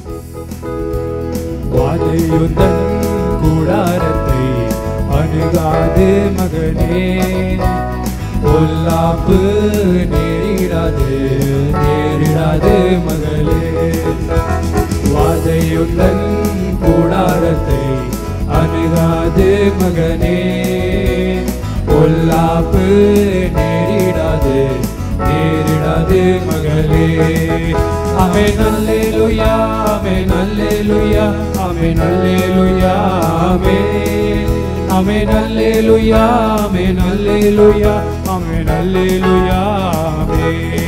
வாதையுந்தன் கூடாரத்தை அணுகாது மகனே பொல்லாப்பு நேரிடாது நேரிடாது மகளே வாதையுந்தன் கூடாரத்தை அணுகாது மகனே பொல்லாப்பு நேரிடாது நேரிடாது மகளே அமே நல்லேலுயா அமே நல்லேலுயா அமே நல்லேலுயா அமே அமே நல்லேலுயா அமே நல்லேலுயா அமே நல்லேலுயா அமே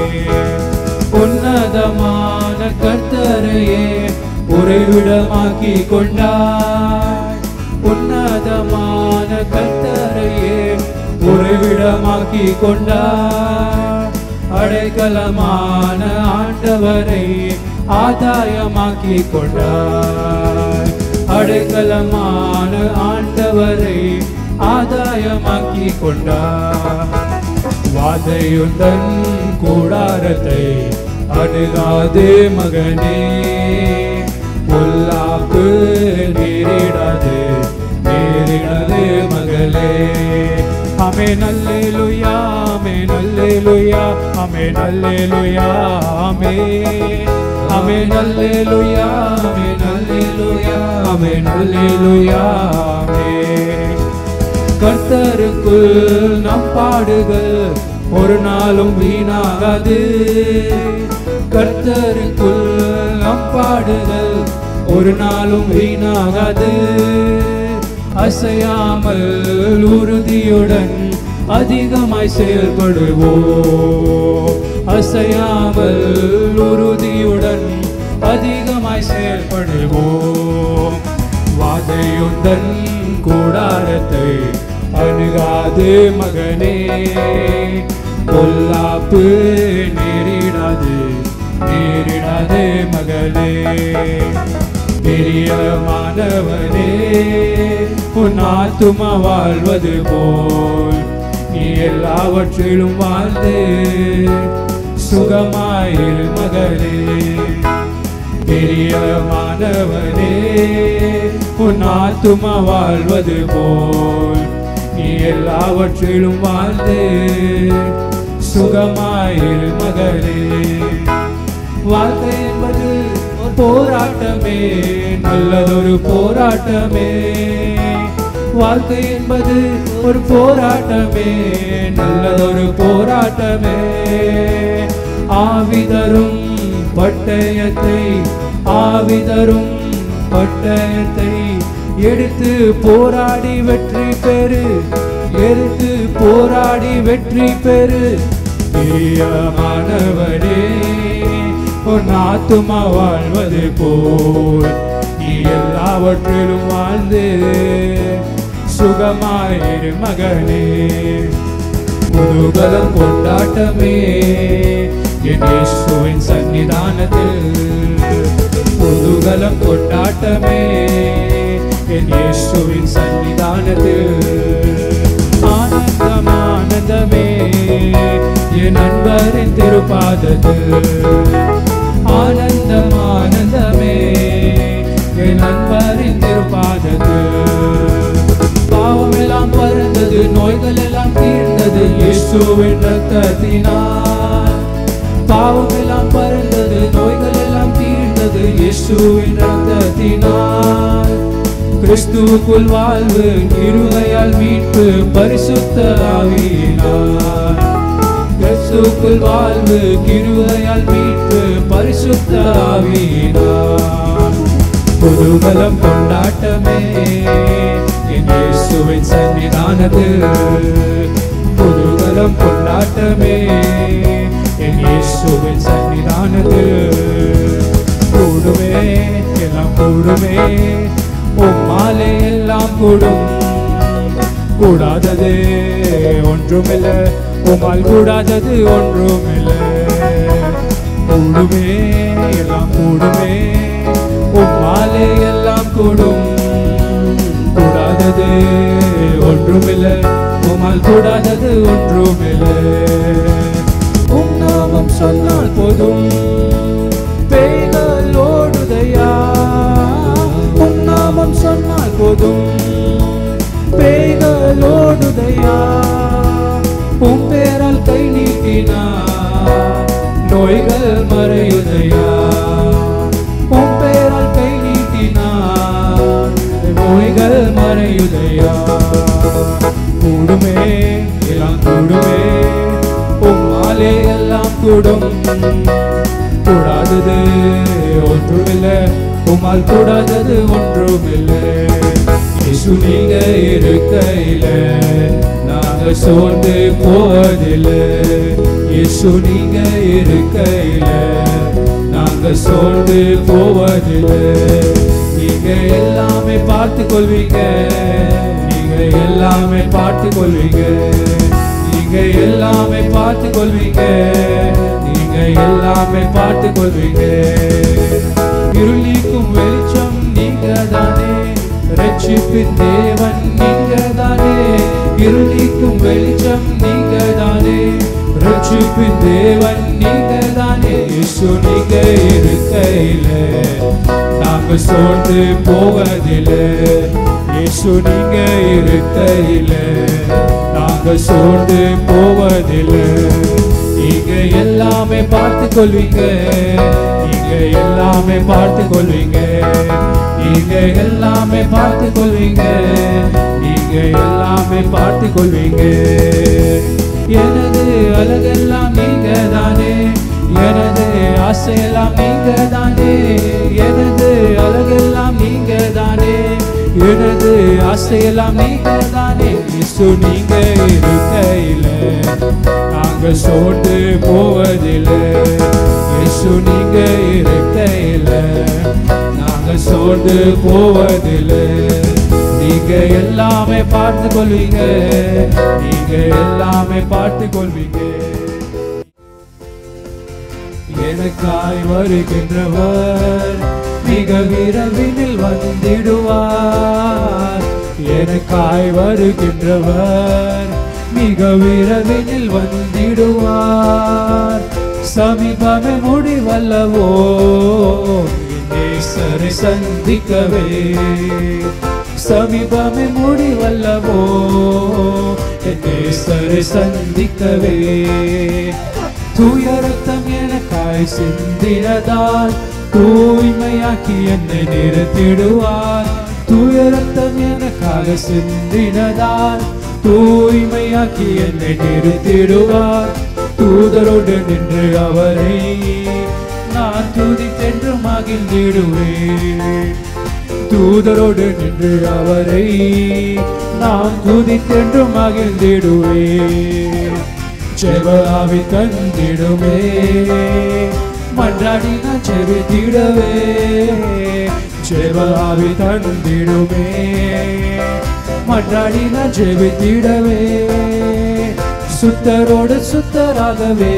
உன்னதமான கர்த்தரையே உறைவிடமாக்கி கொண்டாய் உன்னதமான கர்த்தரையே உறைவிடமாக்கி கொண்டாய் அடைக்கலமான ஆண்டவரை ஆதாயமாக்கி கொண்டாய் அடைக்கலமான ஆண்டவரை ஆதாயமாக்கி கொண்டாய் வாதையுந்தன் கூடாரத்தை அணுகாதே மகனே பொல்லாப்பு நேரிடாது நேரிடாது மகளே அமே நல்லேலுயா அமே நல்லேலுயா அமே நல்லேலுயா அமே அமே நல்லேலுயா அமே நல்லேலுயா அமே நல்லேலுயா அமே கர்த்தருக்குள் நம் பாடுகள் ஒரு நாளும் வீணாகாது கர்த்தருக்குள் நம் பாடுகள் ஒரு நாளும் வீணாகாது அசையாமல் உறுதியுடன் அதிகமாய் செயல்படுவோம் அசையாமல் உறுதியுடன் அதிகமாய் செயல்படுவோம் வாதையுந்தன் கூடாரத்தை அணுகாது மகனே பொல்லாப்பு நேரிடாது நேரிடாது மகளே பிரியமானவனே உன் ஆத்துமா வாழ்வது போல் நீ எல்லாவற்றிலும் வாழ்ந்து சுகமாயிரு மகளே பிரியமானவனே உன் ஆத்துமா வாழ்வது போல் நீ எல்லாவற்றிலும் வாழ்ந்து சுகமாயிரு மகளே வாழ்க்கை என்பது ஒரு போராட்டமே நல்லதொரு போராட்டமே வாழ்க்கை என்பது ஒரு போராட்டமே நல்லதொரு போராட்டமே ஆவிதரும் பட்டயத்தை ஆவிதரும் பட்டயத்தை எடுத்து போராடி வெற்றி பெறு எடுத்து போராடி வெற்றி பெறு பிரியமானவரே உன் ஆத்துமா வாழ்வது போல் நீ எல்லாவற்றிலும் வாழ்ந்து சுகமாயிரு மகனே குதூகலம் கொண்டாட்டமே என் இயேசுவின் சன்னிதானத்தில் குதூகலம் கொண்டாட்டமே என் இயேசுவின் சன்னிதானத்தில் ஆனந்தம் ஆனந்தமே என் நண்பரின் திருப்பாதத்தில் ஆனந்தம் ஆனந்தமே என் நண்பரின் திருப்பாதத்தில் பாவம் எல்லாம் பறந்தது நோய்கள் எல்லாம் தீர்ந்தது இயேசுவின் ரத்தத்தினால் பாவம் எல்லாம் பறந்தது நோய்கள் எல்லாம் தீர்ந்தது இயேசுவின் ரத்தத்தினால் கிறிஸ்துவுக்குள் வாழ்வு இருகையால் மீட்பு பரிசுத்த ஆவியினார் கிறிஸ்துவுக்குள் வாழ்வு கிருகையால் மீட்பு பரிசுத்த ஆவியினார் குதூகலம் கொண்டாட்டமே என் இயேசுவின் சன்னிதானத்தில் குதூகலம் கொண்டாட்டமே என் இயேசுவின் சன்னிதானத்தில் கூடுமே எல்லாம் கூடுமே உம்மாலே எல்லாம் கூடும் கூடாதது ஒன்றுமில்லை உம்மால் கூடாதது ஒன்றுமில்லை கூடுமே எல்லாம் கூடுமே உம்மாலே எல்லாம் கூடும் கூடாதது ஒன்றுமில்லை உம்மால் கூடாதது ஒன்றுமில்லை உம் நாமம் சொன்னால் போதும் பேய்கள் ஓடுதையா போதும் பேய்களோடுதையா உன் பேரால் கை நீட்டினார் நோய்கள் மறையுதையா உன் பேரால் கை நீட்டினார் நோய்கள் மறையுதையா கூடுமே எல்லாம் கூடுமே உம்மாலே எல்லாம் கூடும் கூடாதது ஒன்றுமில்லை உம்மால் கூடாதது ஒன்றுமில்லை இயேசு நீங்க இருக்கையில நாங்க சோர்ந்து போவதில்லை இயேசு நீங்க இருக்கையில நாங்க சோர்ந்து போவதில்லை நீங்க எல்லாமே பார்த்து கொள்வீங்க நீங்க எல்லாமே பார்த்து கொள்வீங்க நீங்க எல்லாமே பார்த்து கொள்வீங்க நீங்க எல்லாமே பார்த்து கொள்வீங்க இருளிக்கும் வெளிச்சம் நீங்க தானே ரட்சிப்பின் தேவன் நீங்க தானே இருளிக்கும் வெளிச்சம் நீங்க தானே ரட்சிப்பின் தேவன் நீங்க தானே இயேசு நீங்க இருக்கையில நாங்க சோர்ந்து போவதில்லை இயேசு நீங்க இருக்கையில நாங்க சோர்ந்து போவதில்லை நீங்க எல்லாமே பார்த்து கொள்வீங்க நீங்க எல்லாமே பார்த்து கொள்வீங்க நீங்க எல்லாமே பார்த்து கொள்வீங்க நீங்க எல்லாமே பார்த்து கொள்வீங்க எனது அழகெல்லாம் நீங்க தானே எனது ஆசையெல்லாம் நீங்க தானே எனது அழகெல்லாம் நீங்க தானே எனது ஆசையெல்லாம் நீங்க தானே இயேசு நீங்க இருக்கையில நாங்க சோர்ந்து போவதில்லை இயேசு நீங்க இருக்கையில நாங்க சோர்ந்து போவதில்லை நீங்க எல்லாமே பார்த்து கொள்வீங்க நீங்க எல்லாமே பார்த்து கொள்வீங்க எனக்காய் வருகின்றவர் மிக விரைவில் வந்திடுவார் எனக்காய் வருகின்றவர் மிக விரைவில் வந்திடுவார் சமீபமே முடிவல்லவோ நேசரை சந்திக்கவே சமீபமே முடிவல்லவோ நேசரை சந்திக்கவே தூய ரத்தம் எனக்காய் சிந்தினதால் தூய்மையாக்கி என்னை நிறுத்திடுவார் தூய ரத்தம் எனக்காக சிந்தினதால் தூய்மையாக்கி என்னை நிறுத்திடுவார் தூதரோடு நின்று அவரை நான் துதித்தென்று மகிழ்ந்திடுவேன் தூதரோடு நின்று அவரை நான் துதித்தென்று மகிழ்ந்திடுவேன் செவாவி தந்திடுமே மன்றாடி நான் செவித்திடவே செவாவி தந்திடுமே மன்றாடி நான் செவித்திடவே சுத்தரோடு சுத்தராகவே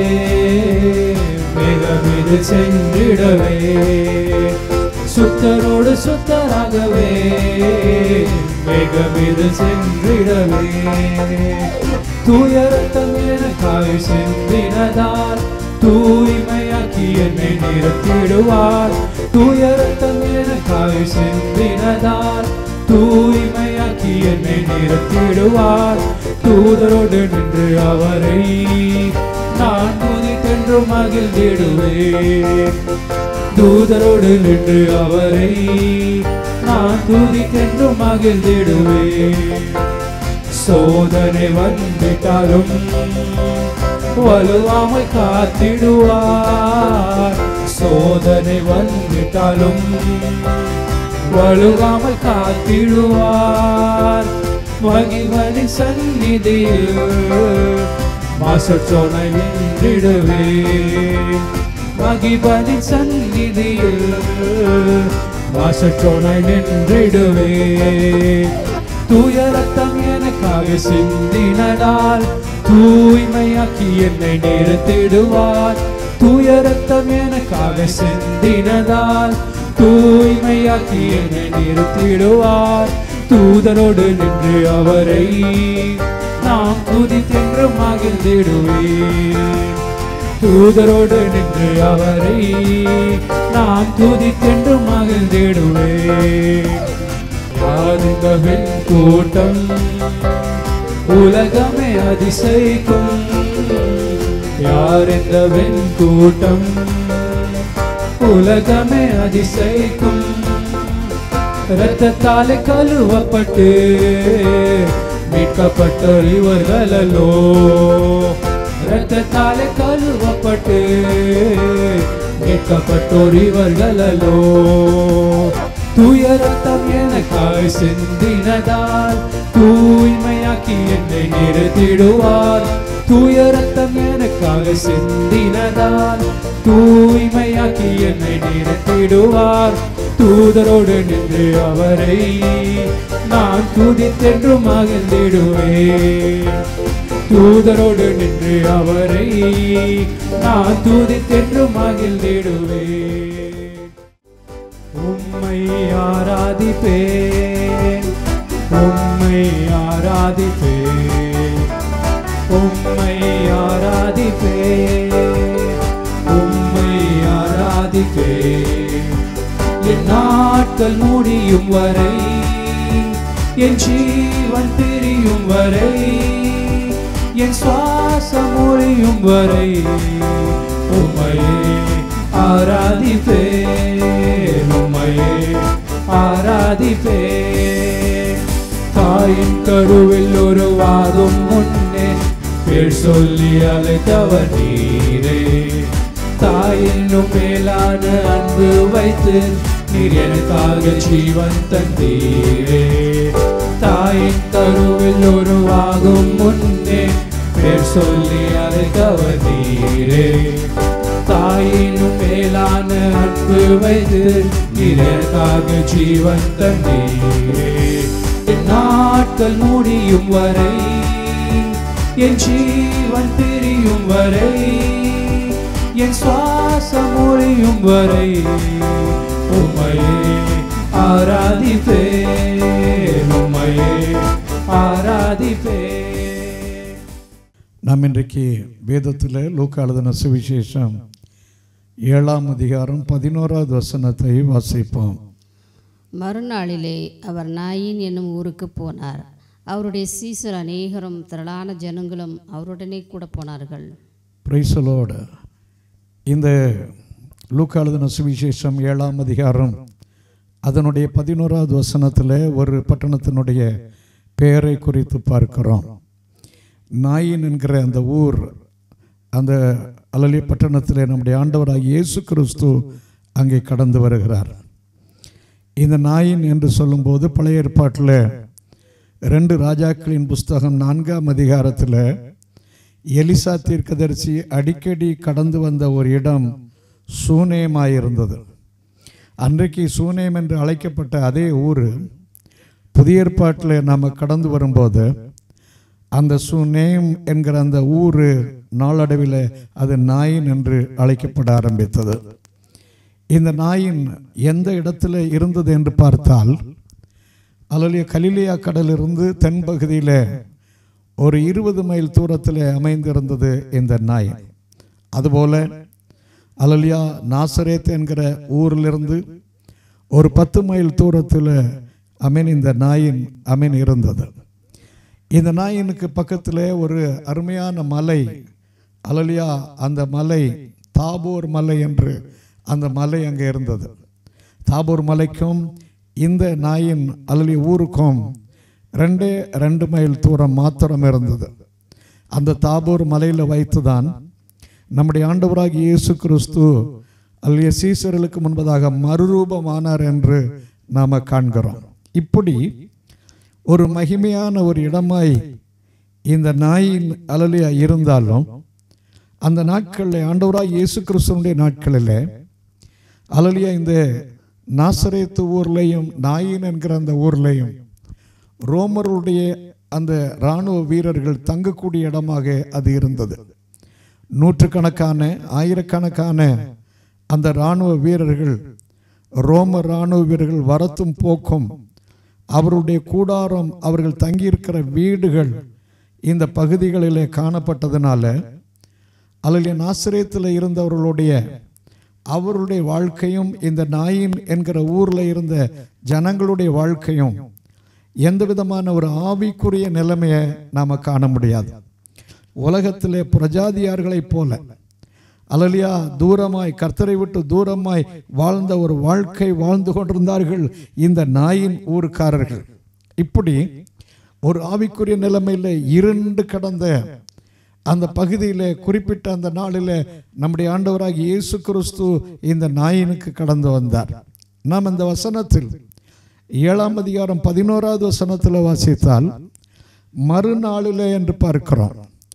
மிக சென்றிடவே சுத்தரோடு சுத்தராகவே மிக மீது சென்றிடவே தூய ரத்தம் எனக்காய் சிந்தினதால் தூய்மையாக்கி என்னை நிறுத்திடுவார் தூய ரத்தம் எனக்காய் சிந்தினதால் தூய்மையாக்கி என்னை நிறுத்திடுவார் தூதரோடு நின்று அவரை நான் துதித்தென்று மகிழ்ந்திடுவேன் தூதரோடு நின்று அவரை நான் துதித்தென்று மகிழ்ந்திடுவேன் சோதனை வந்துட்டாலும் வலுவாமல் காத்திடுவார் சோதனை வந்துட்டாலும் வலுவாமல் காத்திடுவார் மகிழ்வனின் சந்நிதியில் மாசற்றோனை நின்றிடுவேன் மகிழ்வனின் சந்நிதியில் மாசற்றோனை நின்றிடுவேன் தூய ரத்தம் எனக்காக சிந்தினதால் தூய்மையாக்கி என்னை நிறுத்திடுவார் தூய ரத்தம் எனக்காக சிந்தினதால் தூய்மையாக்கி என்னை நிறுத்திடுவார் தூதரோடு நின்று அவரை நாம் துதித்தென்று மகிழ்ந்திடுவேன் தூதரோடு நின்று அவரை நாம் துதித்தென்று மகிழ்ந்திடுவேன் யாரும் இந்த வெண் கூட்டம் உலகமே அதிசயிக்கும் யார் இந்த வெண் கூட்டம் உலகமே அதிசயிக்கும் இரத்தத்தாலே கழுவப்பட்டு மீட்கப்பட்டோர் இவர்களோ இரத்தத்தாலே கழுவப்பட்டு மீட்கப்பட்டோர் இவர்களோ தூய ரத்தம் எனக்காய் சிந்தினதால் தூய்மையாக்கி என்னை நிறுத்திடுவார் தூய ரத்தம் எனக்காக சிந்தினதால் தூய்மையாக்கி என்னை நிறுத்திடுவார் தூதரோடு நின்று அவரை நான் துதித்தென்று மகிழ்ந்திடுவேன் தூதரோடு நின்று அவரை நான் துதித்தென்று மகிழ்ந்திடுவேன் உம்மை ஆராதிப்பேன் உம்மை ஆராதிப்பேன் உம்மை ஆராதிப்பேன் உம்மை ஆராதிப்பேன் என் நாட்கள் முடியும் வரை என் ஜீவன் பிரியும் வரை என் சுவாசம் முடியும் வரை உம்மையே ஆராதிப்பேன் உம்மையே ஆராதிப்பேன் தாயின் கருவில் உருவாகும் முன்னே பேர் சொல்லி அழைத்தவர் நீரே தாயினும் மேலான அன்பு வைத்து நீர் எனக்காக ஜீவன் தந்தீரே தாயின் கருவில் உருவாகும் முன்னே பேர் சொல்லி அழைத்தவர் நீரே தாயினும் மேலான அன்பு வைத்து நீர் எனக்காக ஜீவன் தந்தீரே என் நாட்கள் முடியும் வரை என் ஜீவன் பிரியும் வரை என் சுவாசம் முடியும் வரை உம்மையே ஆராதிப்பேன் உம்மையே ஆராதிப்பேன் நாம் இன்றைக்கு வேதத்தில் லூக்கா எழுதின சுவிசேஷம் ஏழாம் அதிகாரம் பதினோராவது வசனத்தை வாசிப்போம் மறுநாளிலே அவர் நாயின் என்னும் ஊருக்கு போனார் அவருடைய சீசர் அநேகரும் திரளான ஜனங்களும் அவருடனே கூட போனார்கள் பிரைசலோடு இந்த லூக்கா எழுதின சுவிசேஷம் ஏழாம் அதிகாரம் அதனுடைய பதினோராவது வசனத்தில் ஒரு பட்டணத்தினுடைய பெயரை குறித்து பார்க்கிறோம் நாயின் என்கிற அந்த ஊர் அந்த அலலிய பட்டணத்தில் நம்முடைய ஆண்டவராக இயேசு கிறிஸ்து அங்கே கடந்து வருகிறார் இந்த நாயின் என்று சொல்லும்போது பழைய ஏற்பாட்டில் ரெண்டு ராஜாக்களின் புஸ்தகம் நான்காம் அதிகாரத்தில் எலிசா தீர்க்கதரிசி அடிக்கடி கடந்து வந்த ஒரு இடம் சூனேமாயிருந்தது அன்றைக்கு சூனேம் என்று அழைக்கப்பட்ட அதே ஊர் புதிய ஏற்பாட்டில் நாம் கடந்து வரும்போது அந்த சுனேம் என்கிற அந்த ஊர் நாளடைவில் அது நாயின் என்று அழைக்கப்பட ஆரம்பித்தது இந்த நாயின் எந்த இடத்துல இருந்தது என்று பார்த்தால் அலலிய கலிலியா கடலிலிருந்து தென்பகுதியில் ஒரு இருபது மைல் தூரத்தில் அமைந்திருந்தது இந்த நாய் அதுபோல அலலியா நாசரேத் என்கிற ஊரிலிருந்து ஒரு பத்து மைல் தூரத்தில் அமீன் இந்த நாயின் அமீன் இருந்தது இந்த நாயினுக்கு பக்கத்தில் ஒரு அருமையான மலை அலலியா அந்த மலை தாபோர் மலை என்று அந்த மலை அங்கே இருந்தது தாபோர் மலைக்கும் இந்த நாயின் அலலி ஊருக்கும் ரெண்டே ரெண்டு மைல் தூரம் மாத்திரம் இருந்தது அந்த தாபோர் மலையில் வைத்து தான் நம்முடைய ஆண்டவராகிய இயேசு கிறிஸ்து அல்லிய சீசர்களுக்கு முன்பதாக மறுரூபமானார் என்று நாம் காண்கிறோம் இப்படி ஒரு மகிமையான ஒரு இடமாய் இந்த நாயின் அலலியா இருந்தாலும் அந்த நாட்களில் ஆண்டவராக இயேசு கிறிஸ்துவனுடைய நாட்களில் அலலியா இந்த நாசரேத்து ஊர்லேயும் நாயின் என்கிற அந்த ஊர்லேயும் ரோமருடைய அந்த இராணுவ வீரர்கள் தங்கக்கூடிய இடமாக அது இருந்தது நூற்றுக்கணக்கான ஆயிரக்கணக்கான அந்த இராணுவ வீரர்கள் ரோம இராணுவ வீரர்கள் வரத்தும் போக்கும் அவருடைய கூடாரம் அவர்கள் தங்கியிருக்கிற வீடுகள் இந்த பகுதிகளிலே காணப்பட்டதுனால அதில் நாசிரியத்தில் இருந்தவர்களுடைய அவருடைய வாழ்க்கையும் இந்த நாயின் என்கிற ஊரில் இருந்த ஜனங்களுடைய வாழ்க்கையும் எந்த விதமான ஒரு ஆவிக்குரிய நிலைமையை நாம் காண முடியாது உலகத்திலே பிரஜாதியார்களைப் போல அலலியா தூரமாய் கர்த்தரை விட்டு தூரமாய் வாழ்ந்த ஒரு வாழ்க்கை வாழ்ந்து கொண்டிருந்தார்கள் இந்த நாயின் ஊர்க்காரர்கள் இப்படி ஒரு ஆவிக்குரிய நிலைமையில் இருண்டு கடந்த அந்த பகுதியில் குறிப்பிட்ட அந்த நாளில் நம்முடைய ஆண்டவராகிய இயேசு கிறிஸ்து இந்த நாயினுக்கு கடந்து வந்தார் நாம் இந்த வசனத்தில் ஏழாம் அதிகாரம் பதினோராவது வசனத்தில் வாசித்தால் மறுநாளிலே என்று பார்க்கிறோம்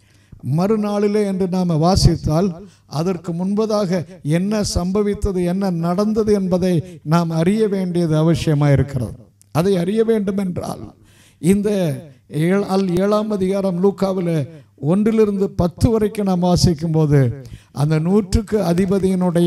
மறுநாளிலே என்று நாம் வாசித்தால் அதற்கு முன்பதாக என்ன சம்பவித்தது என்ன நடந்தது என்பதை நாம் அறிய வேண்டியது அவசியமாக இருக்கிறது அதை அறிய வேண்டும் என்றால் இந்த ஏழ் அல் ஏழாம் அதிகாரம் லூக்காவில் ஒன்றிலிருந்து பத்து வரைக்கும் நாம் வாசிக்கும் போது அந்த நூற்றுக்கு அதிபதியினுடைய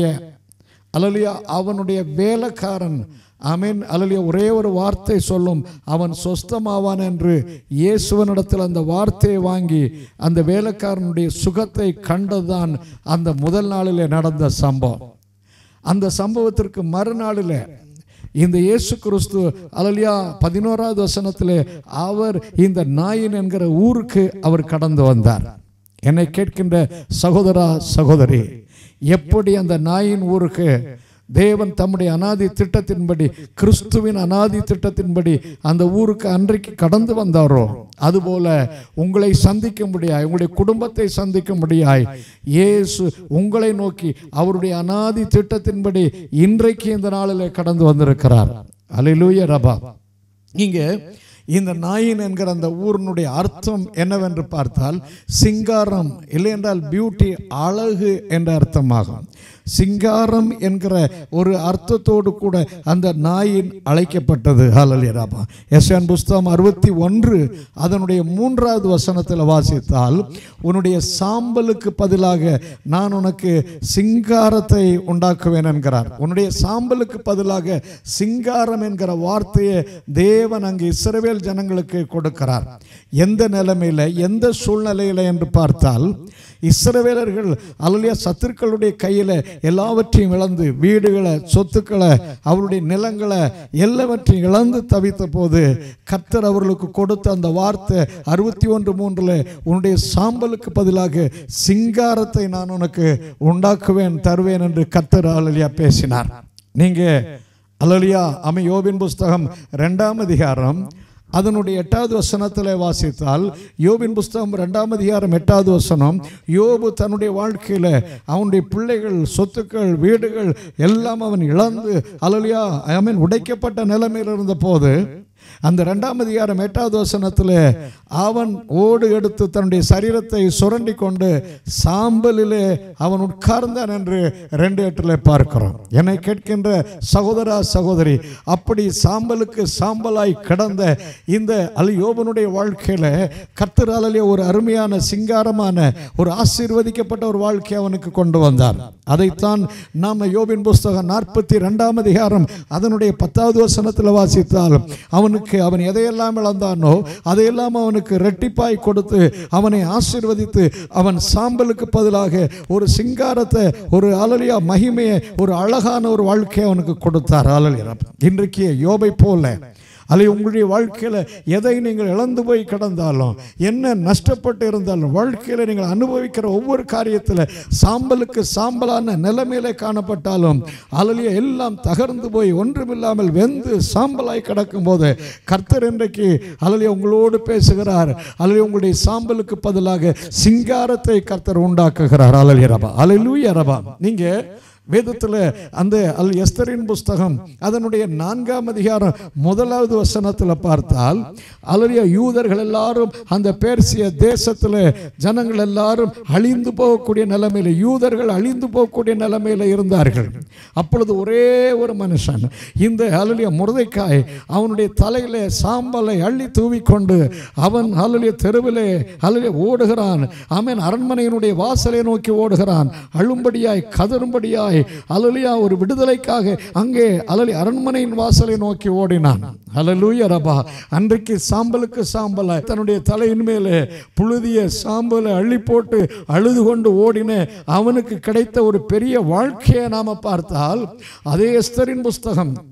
அலலியா அவனுடைய வேலைக்காரன் அமீன் அலலியா ஒரே ஒரு வார்த்தை சொல்லும் அவன் சொஸ்தமாவான் என்று இயேசுவனிடத்தில் அந்த வார்த்தையை வாங்கி அந்த வேலைக்காரனுடைய சுகத்தை கண்டதுதான் அந்த முதல் நாளிலே நடந்த சம்பவம் அந்த சம்பவத்திற்கு மறுநாளில் இந்த இயேசு கிறிஸ்து அலலியா பதினோராவது வசனத்திலே அவர் இந்த நாயின் என்கிற ஊருக்கு அவர் கடந்து வந்தார் என்னை கேட்கின்ற சகோதரா சகோதரி எப்படி அந்த நாயின் ஊருக்கு தேவன் தம்முடைய அனாதி திட்டத்தின்படி கிறிஸ்துவின் அனாதி திட்டத்தின்படி அந்த ஊருக்கு அன்றைக்கு கடந்து வந்தாரோ அதுபோல உங்களை சந்திக்க முடியாய் உங்களுடைய குடும்பத்தை சந்திக்க முடியாய் இயேசு உங்களை நோக்கி அவருடைய அனாதி திட்டத்தின்படி இன்றைக்கு இந்த நாளில் கடந்து வந்திருக்கிறார் அலையிலூய ரபா இங்க இந்த நாயின் என்கிற அந்த ஊரினுடைய அர்த்தம் என்னவென்று பார்த்தால் சிங்காரம் இல்லை என்றால் பியூட்டி அழகு என்ற அர்த்தமாகும் சிங்காரம் என்கிற ஒரு அர்த்தத்தோடு கூட அந்த நாயின் அழைக்கப்பட்டது ஹலலியராபா எஸ்என் புஸ்தகம் அறுபத்தி ஒன்று அதனுடைய மூன்றாவது வசனத்தில் வாசித்தால் உன்னுடைய சாம்பலுக்கு பதிலாக நான் உனக்கு சிங்காரத்தை உண்டாக்குவேன் என்கிறார் உன்னுடைய சாம்பலுக்கு பதிலாக சிங்காரம் என்கிற வார்த்தையை தேவன் அங்கு இஸ்ரவேல் ஜனங்களுக்கு கொடுக்கிறார் எந்த நிலைமையில் எந்த சூழ்நிலையில் என்று பார்த்தால் இஸ்ரவேலர்கள் அல்லையா சத்துருக்களுடைய கையில் எல்லாவற்றையும் இழந்து வீடுகளை சொத்துக்களை அவருடைய நிலங்களை எல்லாவற்றையும் இழந்து தவித்த போது கர்த்தர் அவர்களுக்கு கொடுத்த அந்த வார்த்தை அறுபத்தி ஒன்று மூன்றில் உன்னுடைய சாம்பலுக்கு பதிலாக சிங்காரத்தை நான் உனக்கு உண்டாக்குவேன் தருவேன் என்று கர்த்தர் அலலியா பேசினார் நீங்க அலலியா அமை யோபின் புஸ்தகம் ரெண்டாம் அதிகாரம் அதனுடைய எட்டாவது வசனத்தில் வாசித்தால் யோபின் புஸ்தகம் ரெண்டாம் அதிகாரம் எட்டாவது வசனம் யோபு தன்னுடைய வாழ்க்கையில் அவனுடைய பிள்ளைகள் சொத்துக்கள் வீடுகள் எல்லாம் அவன் இழந்து அலலியா ஐ மீன் உடைக்கப்பட்ட நிலைமையில் இருந்த போது அந்த ரெண்டாம் அதிகாரம் எட்டாவது வசனத்தில் அவன் ஓடு எடுத்து தன்னுடைய சரீரத்தை சுரண்டி கொண்டு சாம்பலிலே அவன் உட்கார்ந்தான் என்று ரெண்டு எட்டில் பார்க்கிறோம் என்னை கேட்கின்ற சகோதரா சகோதரி அப்படி சாம்பலுக்கு சாம்பலாய் கிடந்த இந்த அலி யோபனுடைய வாழ்க்கையில் கர்த்தராலே ஒரு அருமையான சிங்காரமான ஒரு ஆசீர்வதிக்கப்பட்ட ஒரு வாழ்க்கை அவனுக்கு கொண்டு வந்தார் அதைத்தான் நாம் யோபின் புஸ்தகம் நாற்பத்தி ரெண்டாம் அதிகாரம் அதனுடைய பத்தாவது வசனத்தில் வாசித்தால் அவனுக்கு அவன் எதையெல்லாம் இழந்தானோ அதையெல்லாம் அவனுக்கு ரெட்டிப்பாய் கொடுத்து அவனை ஆசீர்வதித்து அவன் சாம்பலுக்கு பதிலாக ஒரு சிங்காரத்தை ஒரு அலலியா மகிமையை ஒரு அழகான ஒரு வாழ்க்கையை அவனுக்கு கொடுத்தார் அலலியா இன்றைக்கு யோபை போல அல்ல உங்களுடைய வாழ்க்கையில் எதை நீங்கள் இழந்து போய் கிடந்தாலும் என்ன நஷ்டப்பட்டு இருந்தாலும் வாழ்க்கையில் நீங்கள் அனுபவிக்கிற ஒவ்வொரு காரியத்தில் சாம்பலுக்கு சாம்பலான நிலைமையில காணப்பட்டாலும் அலலிய எல்லாம் தகர்ந்து போய் ஒன்றுமில்லாமல் வெந்து சாம்பலாய் கிடக்கும் போது கர்த்தர் இன்றைக்கு அலலிய உங்களோடு பேசுகிறார் அலலிய உங்களுடைய சாம்பலுக்கு பதிலாக சிங்காரத்தை கர்த்தர் உண்டாக்குகிறார் அலலிய ரபா அலலூய ரபா நீங்க வேதத்தில் அந்த அல் எஸ்தரின் புஸ்தகம் அதனுடைய நான்காம் அதிகாரம் முதலாவது வசனத்தில் பார்த்தால் அலறிய யூதர்கள் எல்லாரும் அந்த பேர்சிய தேசத்தில் ஜனங்கள் எல்லாரும் அழிந்து போகக்கூடிய நிலைமையில் யூதர்கள் அழிந்து போகக்கூடிய நிலைமையில் இருந்தார்கள் அப்பொழுது ஒரே ஒரு மனுஷன் இந்த அலலிய முருதைக்காய் அவனுடைய தலையில சாம்பலை அள்ளி தூவிக்கொண்டு அவன் அலலிய தெருவிலே அலலிய ஓடுகிறான் அவன் அரண்மனையினுடைய வாசலை நோக்கி ஓடுகிறான் அழும்படியாய் கதறும்படியாய் அலலியா ஒரு விடுதலைக்காக அங்கே அலலி அரண்மனையின் வாசலை நோக்கி ஓடினான் அலலூய ரபா அன்றைக்கு சாம்பலுக்கு சாம்பல தன்னுடைய தலையின் மேலே புழுதிய சாம்பலை அள்ளி போட்டு அழுது கொண்டு ஓடின அவனுக்கு கிடைத்த ஒரு பெரிய வாழ்க்கையை நாம பார்த்தால் அதே எஸ்தரின் புஸ்தகம்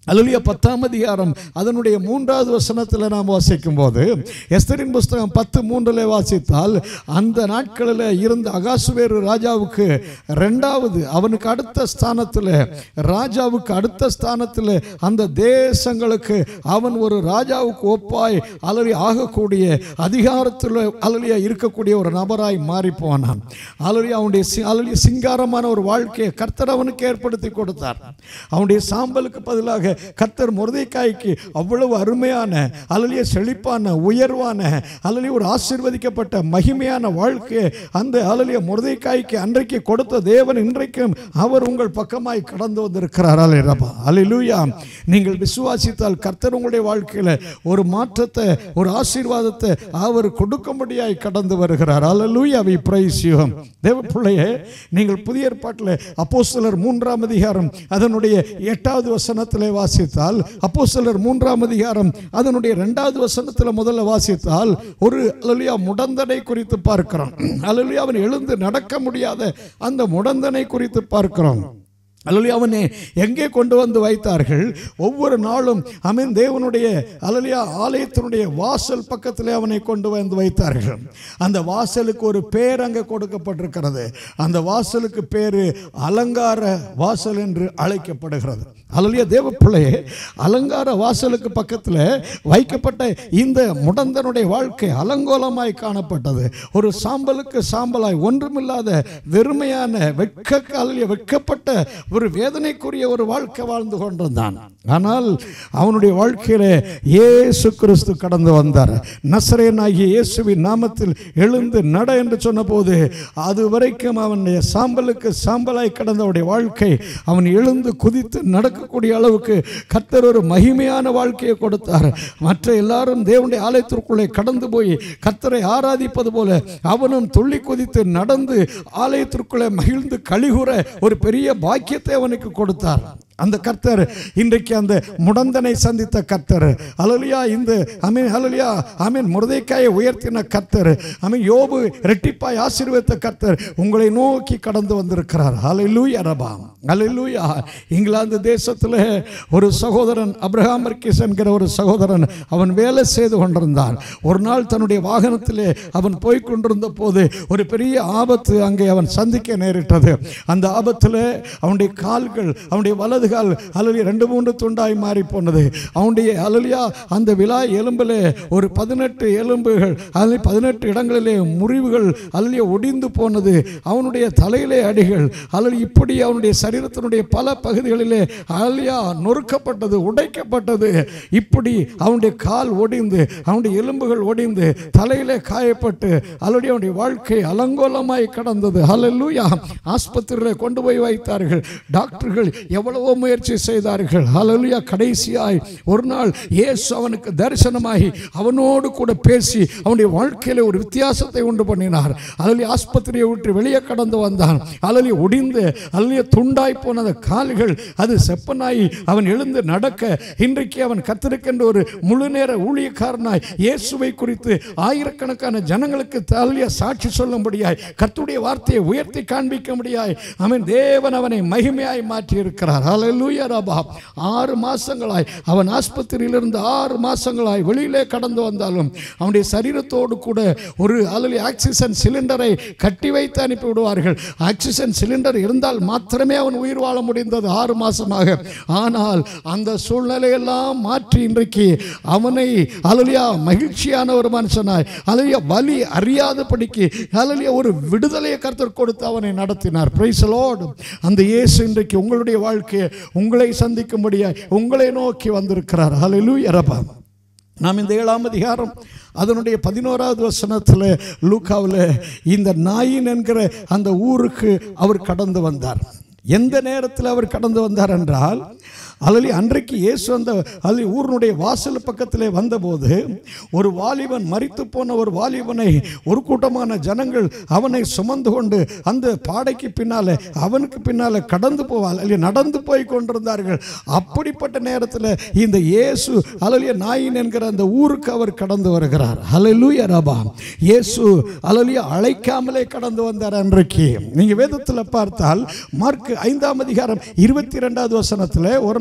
அல்லா பத்தாம் அதிகாரம் அதனுடைய மூன்றாவது வசனத்தில் நாம் வாசிக்கும் போது எஸ்தரின் புஸ்தகம் பத்து மூன்றில் வாசித்தால் அந்த நாட்களில் இருந்த அகாசுவேறு ராஜாவுக்கு ரெண்டாவது அவனுக்கு அடுத்த ஸ்தானத்தில் ராஜாவுக்கு அடுத்த ஸ்தானத்தில் அந்த தேசங்களுக்கு அவன் ஒரு ராஜாவுக்கு ஒப்பாய் அலறி ஆகக்கூடிய அதிகாரத்தில் அலறியா இருக்கக்கூடிய ஒரு நபராய் மாறி போனான் அலறி அவனுடைய சி- அலறிய சிங்காரமான ஒரு வாழ்க்கையை கர்த்தர் அவனுக்கு ஏற்படுத்தி கொடுத்தார் அவனுடைய சாம்பலுக்கு பதிலாக கர்த்தர் முருதைக்காய்க்கு அவ்வளவு அருமையான அலலிய செழிப்பான உயர்வான அலலிய ஒரு ஆசீர்வதிக்கப்பட்ட மகிமையான வாழ்க்கையை அந்த அலலிய முருதைக்காய்க்கு அன்றைக்கு கொடுத்த தேவன் இன்றைக்கும் அவர் உங்கள் பக்கமாய் கடந்து வந்திருக்கிறார் அலையரபா அலிலூயா நீங்கள் விசுவாசித்தால் கர்த்தர் உங்களுடைய வாழ்க்கையில் ஒரு மாற்றத்தை ஒரு ஆசீர்வாதத்தை அவர் கொடுக்கும்படியாய் கடந்து வருகிறார் அலலூயா வி பிரைஸ் யூ தேவ பிள்ளையே நீங்கள் புதிய ஏற்பாட்டில் அப்போஸ்தலர் மூன்றாம் அதிகாரம் அதனுடைய எட்டாவது வசனத்திலே வாசித்தால் அப்போஸ்தலர் மூன்றாம் அதிகாரம் அதனுடைய இரண்டாவது வசனத்தில் முதல்ல வாசித்தால் ஒரு அல்லா முடந்தனை குறித்து பார்க்கிறோம் அல்லா அவன் எழுந்து நடக்க முடியாத அந்த முடந்தனை குறித்து பார்க்கிறோம் அல்லலியா அவனை எங்கே கொண்டு வந்து வைத்தார்கள் ஒவ்வொரு நாளும் அவன் தேவனுடைய அலலியா ஆலயத்தினுடைய வாசல் பக்கத்திலே அவனை கொண்டு வந்து வைத்தார்கள் அந்த வாசலுக்கு ஒரு பேர் அங்கே கொடுக்கப்பட்டிருக்கிறது அந்த வாசலுக்கு பேரு அலங்கார வாசல் என்று அழைக்கப்படுகிறது அலலியா தேவ பிள்ளையே அலங்கார வாசலுக்கு பக்கத்தில் வைக்கப்பட்ட இந்த முடந்தனுடைய வாழ்க்கை அலங்கோலமாய் காணப்பட்டது ஒரு சாம்பலுக்கு சாம்பலாய் ஒன்றுமில்லாத வெறுமையான வெட்க அலலிய வெட்கப்பட்ட ஒரு வேதனைக்குரிய ஒரு வாழ்க்கை வாழ்ந்து கொண்டிருந்தான் ஆனால் அவனுடைய வாழ்க்கையில இயேசு கிறிஸ்து கடந்து வந்தார் நசரேனாகிய இயேசுவின் நாமத்தில் எழுந்து நட என்று சொன்னபோது அது வரைக்கும் அவனுடைய சாம்பலுக்கு சாம்பலாய் கடந்தவனுடைய வாழ்க்கை அவன் எழுந்து குதித்து நடக்கக்கூடிய அளவுக்கு கர்த்தர் ஒரு மகிமையான வாழ்க்கையை கொடுத்தார் மற்ற எல்லாரும் தேவனுடைய ஆலயத்திற்குள்ளே கடந்து போய் கர்த்தரை ஆராதிப்பது போல அவனும் துள்ளி குதித்து நடந்து ஆலயத்திற்குள்ளே மகிழ்ந்து கழிகுற ஒரு பெரிய பாக்கியத்தை அவனுக்கு கொடுத்தார் அந்த கர்த்தர் இன்றைக்கு அந்த முடந்தனை சந்தித்த கர்த்தர் அலலியா இந்த அமீன் அலலியா அமீன் முருதைக்காயை உயர்த்தின கர்த்தர் அமீன் யோபு ரெட்டிப்பாய் ஆசீர்வதித்த கர்த்தர் உங்களை நோக்கி கடந்து வந்திருக்கிறார் அலையிலூயா ரபா அலையிலூயா இங்கிலாந்து தேசத்தில் ஒரு சகோதரன் அப்ரஹாம் மர்கிஸ் என்கிற ஒரு சகோதரன் அவன் வேலை செய்து கொண்டிருந்தான் ஒரு நாள் தன்னுடைய வாகனத்திலே அவன் போய் கொண்டிருந்த போது ஒரு பெரிய ஆபத்து அங்கே அவன் சந்திக்க நேரிட்டது அந்த ஆபத்தில் அவனுடைய கால்கள் அவனுடைய வலது கால் அலலியா ரெண்டு மூன்று துண்டாய் மாறி போனது அவனுடைய அலலியா அந்த விழா எலும்பில் ஒரு பதினெட்டு எலும்புகள் அதில் பதினெட்டு இடங்களிலே முறிவுகள் அலலியா ஒடிந்து போனது அவனுடைய தலையிலே அடிகள் அல்லது இப்படி அவனுடைய சரீரத்தினுடைய பல பகுதிகளிலே அலலியா நொறுக்கப்பட்டது உடைக்கப்பட்டது இப்படி அவனுடைய கால் ஒடிந்து அவனுடைய எலும்புகள் ஒடிந்து தலையிலே காயப்பட்டு அல்லது அவனுடைய வாழ்க்கை அலங்கோலமாய் கடந்தது ஹalleluya ஆஸ்பத்திரியில் கொண்டு போய் வைத்தார்கள் டாக்டர்கள் எவ்வளவோ முயற்சி செய்தார்கள் ஹalleluya கடைசியாய் ஒரு நாள் இயேசு அவனுக்கு தரிசனமாகி அவனோடு கூட பேசி அவனுடைய வாழ்க்கையில ஒரு வித்தியாசத்தை உண்டு பண்ணினார் அலலி ஆஸ்பத்திரியை விட்டு வெளியே கடந்து வந்தான் அலலி ஒடிந்து அலலிய துண்டாய் போன அந்த கால்கள் அது செப்பனாய் அவன் எழுந்து நடக்க இன்றைக்கு அவன் கத்திருக்கின்ற ஒரு முழு நேர ஊழியக்காரனாய் இயேசுவை குறித்து ஆயிரக்கணக்கான ஜனங்களுக்கு தள்ளிய சாட்சி சொல்லும்படியாய் கர்த்தருடைய வார்த்தையை உயர்த்தி காண்பிக்க முடியாய் அவன் தேவன் அவனை மகிமையாய் மாற்றி இருக்கிறார் ஹalleluya ரபா ஆறு மாசங்களாய் அவன் ஆஸ்பத்திரியிலிருந்து ஆறு மாசங்களாய் வெளியிலே கடந்து வந்தாலும் அவனுடைய சரீரத்தோடு கூட ஒரு அலலி ஆக்சிஜன் சிலிண்டரை கட்டி வைத்து அனுப்பி விடுவார்கள் ஆக்சிஜன் சிலிண்டர் இருந்தால் மாத்திரமே அவன் உயிர் வாழ முடிந்தது ஆறு மாசமாக ஆனால் அந்த சூழ்நிலையெல்லாம் மாற்றி இன்றைக்கு அவனை அலலியா மகிழ்ச்சியான ஒரு மனுஷனாய் அலலியா வலி அறியாதபடிக்கு அலலியா ஒரு விடுதலையை கருத்தர் கொடுத்து அவனை நடத்தினார் பிரைஸ் லார்ட் அந்த இயேசு இன்றைக்கு உங்களுடைய வாழ்க்கையை உங்களை சந்திக்கும்படியாய் உங்களை நோக்கி வந்திருக்கிறார் ஹalleluya ரபா நாம் இந்த ஏழாம் அதிகாரம் அதனுடைய பதினோராவது வசனத்தில் லூக்காவில் இந்த நாயின் என்கிற அந்த ஊருக்கு அவர் கடந்து வந்தார் எந்த நேரத்தில் அவர் கடந்து வந்தார் என்றால் அல்லது அன்றைக்கு இயேசு அந்த அல்லது ஊரினுடைய வாசல் பக்கத்திலே வந்தபோது ஒரு வாலிபன் மரித்து போன ஒரு வாலிபனை ஒரு கூட்டமான ஜனங்கள் அவனை சுமந்து கொண்டு அந்த பாடைக்கு பின்னால அவனுக்கு பின்னால கடந்து போவாள் அல்லது நடந்து போய் கொண்டிருந்தார்கள் அப்படிப்பட்ட நேரத்தில் இந்த இயேசு அலலிய நாயின் என்கிற அந்த ஊருக்கு அவர் கடந்து வருகிறார் அலலுய ரபா இயேசு அலலிய அழைக்காமலே கடந்து வந்தார் அன்றைக்கு நீங்க வேதத்தில் பார்த்தால் மார்க் ஐந்தாம் அதிகாரம் இருபத்தி ரெண்டாவது வசனத்தில் ஒரு நாள்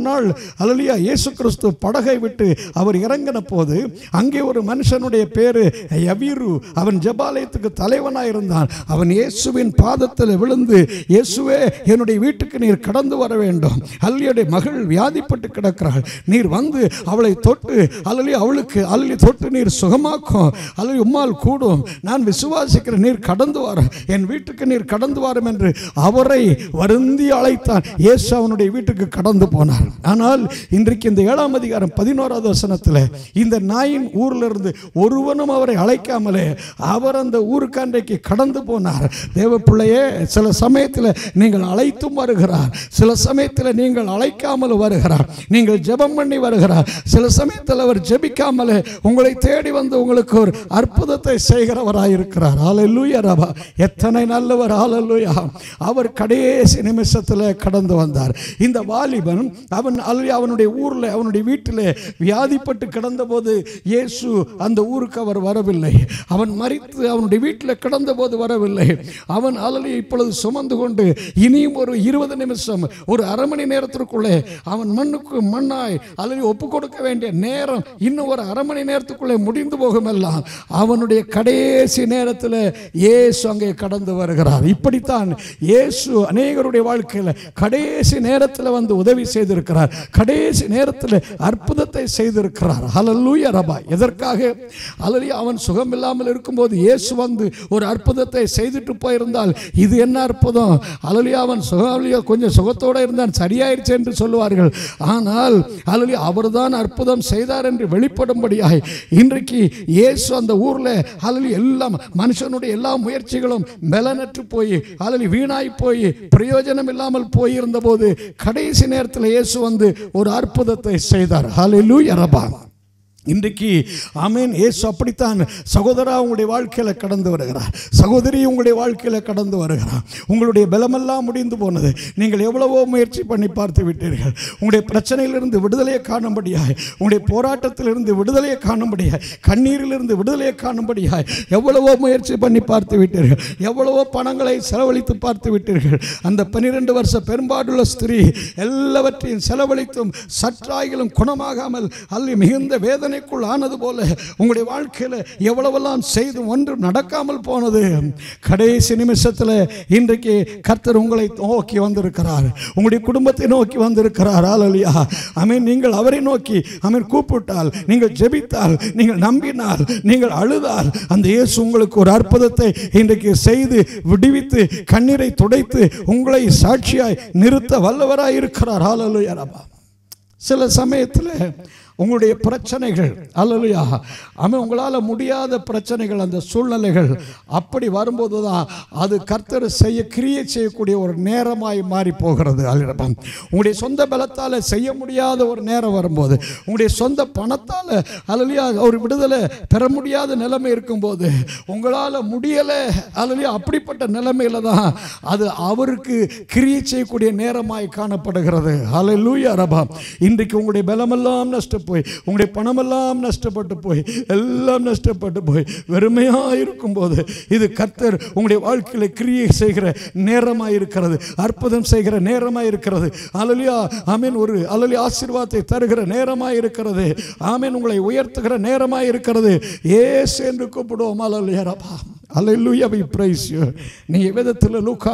நாள் அலலியா இயேசு கிறிஸ்து படகை விட்டு அவர் இறங்கின போது அங்கே ஒரு மனுஷனுடைய பேரு யவீரு அவன் ஜெபாலயத்துக்கு தலைவனாக இருந்தான் அவன் இயேசுவின் பாதத்தில் விழுந்து இயேசுவே என்னுடைய வீட்டுக்கு நீர் கடந்து வர வேண்டும் அல்லியுடைய மகள் வியாதிப்பட்டு கிடக்கிறாள் நீர் வந்து அவளை தொட்டு அல்லலி அவளுக்கு அல்லி தொட்டு நீர் சுகமாக்கும் அல்லது உம்மால் கூடும் நான் விசுவாசிக்கிறேன் நீர் கடந்து வர என் வீட்டுக்கு நீர் கடந்து வரும் என்று அவரை வருந்தி அழைத்தான் இயேசு அவனுடைய வீட்டுக்கு கடந்து போனார் ஆனால் இன்றைக்கு இந்த ஏழாம் அதிகாரம் பதினோராவது வசனத்தில் இந்த நாயின் ஊர்ல இருந்து ஒருவனும் அவரை அழைக்காமலே அவர் அந்த ஊருக்கு அன்றைக்கு கடந்து போனார் தேவ பிள்ளையே சில சமயத்தில் நீங்கள் அழைத்தும் வருகிறார் சில சமயத்தில் நீங்கள் அழைக்காமல் வருகிறார் நீங்கள் ஜெபம் பண்ணி வருகிறார் சில சமயத்தில் அவர் ஜெபிக்காமலே உங்களை தேடி வந்து உங்களுக்கு ஒரு அற்புதத்தை செய்கிறவராயிருக்கிறார் ஹalleluya ரபா எத்தனை நல்லவர் ஹalleluya அவர் கடைசி நிமிஷத்தில் கடந்து வந்தார் இந்த வாலிபன் அவன் அல்லது அவனுடைய ஊரில் அவனுடைய வீட்டில் வியாதிப்பட்டு கிடந்தபோது இயேசு அந்த ஊருக்கு அவர் வரவில்லை அவன் மறித்து அவனுடைய வீட்டில் கிடந்தபோது வரவில்லை அவன் அலலி இப்பொழுது சுமந்து கொண்டு இனியும் ஒரு இருபது நிமிஷம் ஒரு அரை மணி நேரத்திற்குள்ளே அவன் மண்ணுக்கு மண்ணாய் அல்லது ஒப்பு கொடுக்க வேண்டிய நேரம் இன்னும் ஒரு அரை மணி நேரத்துக்குள்ளே முடிந்து போகுமெல்லாம் அவனுடைய கடைசி நேரத்தில் இயேசு அங்கே கடந்து வருகிறார் இப்படித்தான் இயேசு அநேகருடைய வாழ்க்கையில் கடைசி நேரத்தில் வந்து உதவி செய்திருக்கிறார் கடைசி நேரத்தில் அற்புதத்தை செய்திருக்கிறார் ஹalleluya ரபா எதற்காக அல்லது அவன் சுகம் இல்லாமல் இருக்கும்போது இயேசு வந்து ஒரு அற்புதத்தை செய்துட்டு போயிருந்தால் இது என்ன அற்புதம் அல்லது அவன் சுகாலியா கொஞ்சம் சுகத்தோடு இருந்தான் சரியாயிருச்சு என்று சொல்லுவார்கள் ஆனால் அல்லது அவர்தான் அற்புதம் செய்தார் என்று வெளிப்படும்படியாய் இன்றைக்கு இயேசு அந்த ஊரில் அல்லது எல்லாம் மனுஷனுடைய எல்லா முயற்சிகளும் பலனற்று போய் அல்லது வீணாய் போய் பிரயோஜனம் இல்லாமல் போயிருந்த போது கடைசி நேரத்தில் இயேசு வந்து ஒரு அற்புதத்தை செய்தார் ஹalleluya ரபா இன்றைக்கு ஆமீன் இயேசு அப்படித்தான் சகோதரா உங்களுடைய வாழ்க்கையில் கடந்து வருகிறார் சகோதரி உங்களுடைய வாழ்க்கையில் கடந்து வருகிறார் உங்களுடைய பலமெல்லாம் முடிந்து போனது நீங்கள் எவ்வளவோ முயற்சி பண்ணி பார்த்து விட்டீர்கள் உங்களுடைய பிரச்சனையிலிருந்து விடுதலையை காணும்படியாய் உங்களுடைய போராட்டத்திலிருந்து விடுதலையை காணும்படியாய் கண்ணீரிலிருந்து விடுதலையை காணும்படியாய் எவ்வளவோ முயற்சி பண்ணி பார்த்து விட்டீர்கள் எவ்வளவோ பணங்களை செலவழித்து பார்த்து விட்டீர்கள் அந்த பன்னிரெண்டு வருஷ பெரும்பாடுள்ள ஸ்திரீ எல்லாவற்றையும் செலவழித்தும் சற்றாயிலும் குணமாகாமல் அல்லி மிகுந்த வேதனைக்குள் ஆனது போல உங்களுடைய வாழ்க்கையில் எவ்வளவெல்லாம் செய்து ஒன்று நடக்காமல் போனது கடைசி நிமிஷத்தில் இன்றைக்கு கர்த்தர் உங்களை நோக்கி வந்திருக்கிறார் உங்களுடைய குடும்பத்தை நோக்கி வந்திருக்கிறார் ஆலலியா அமீன் நீங்கள் அவரை நோக்கி அமீன் கூப்பிட்டால் நீங்கள் ஜெபித்தால் நீங்கள் நம்பினால் நீங்கள் அழுதால் அந்த இயேசு உங்களுக்கு ஒரு அற்புதத்தை இன்றைக்கு செய்து விடுவித்து கண்ணீரை துடைத்து உங்களை சாட்சியாய் நிறுத்த வல்லவராய் இருக்கிறார் ஆலலுயா ரபா சில சமயத்தில் உங்களுடைய பிரச்சனைகள் அல்லலையா அவன் உங்களால் முடியாத பிரச்சனைகள் அந்த சூழ்நிலைகள் அப்படி வரும்போது தான் அது கர்த்தர் செய்ய கிரியை செய்யக்கூடிய ஒரு நேரமாய் மாறி போகிறது அல்லப்பம் உங்களுடைய சொந்த பலத்தால் செய்ய முடியாத ஒரு நேரம் வரும்போது உங்களுடைய சொந்த பணத்தால் அல்லலையா ஒரு விடுதலை பெற முடியாத நிலைமை இருக்கும்போது உங்களால் முடியலை அல்லலையா அப்படிப்பட்ட நிலைமையில தான் அது அவருக்கு கிரியை செய்யக்கூடிய நேரமாய் காணப்படுகிறது அல்லூயா ரபா இன்றைக்கு உங்களுடைய பலமெல்லாம் நஷ்டம் போய் உங்களுடைய பணமெல்லாம் நஷ்டப்பட்டு போய் எல்லாம் நஷ்டப்பட்டு போய் வெறுமையாக இருக்கும்போது இது கர்த்தர் உங்களுடைய வாழ்க்கையில் கிரியை செய்கிற நேரமாக இருக்கிறது அற்புதம் செய்கிற நேரமாக இருக்கிறது அலலியா ஆமீன் ஒரு அலலி ஆசீர்வாதத்தை தருகிற நேரமாக இருக்கிறது ஆமீன் உங்களை உயர்த்துகிற நேரமாக இருக்கிறது ஏசு என்று கூப்பிடுவோம் அலலியா ரபா அலலுயா வி பிரைஸ் யூ நீ விதத்தில் லூக்கா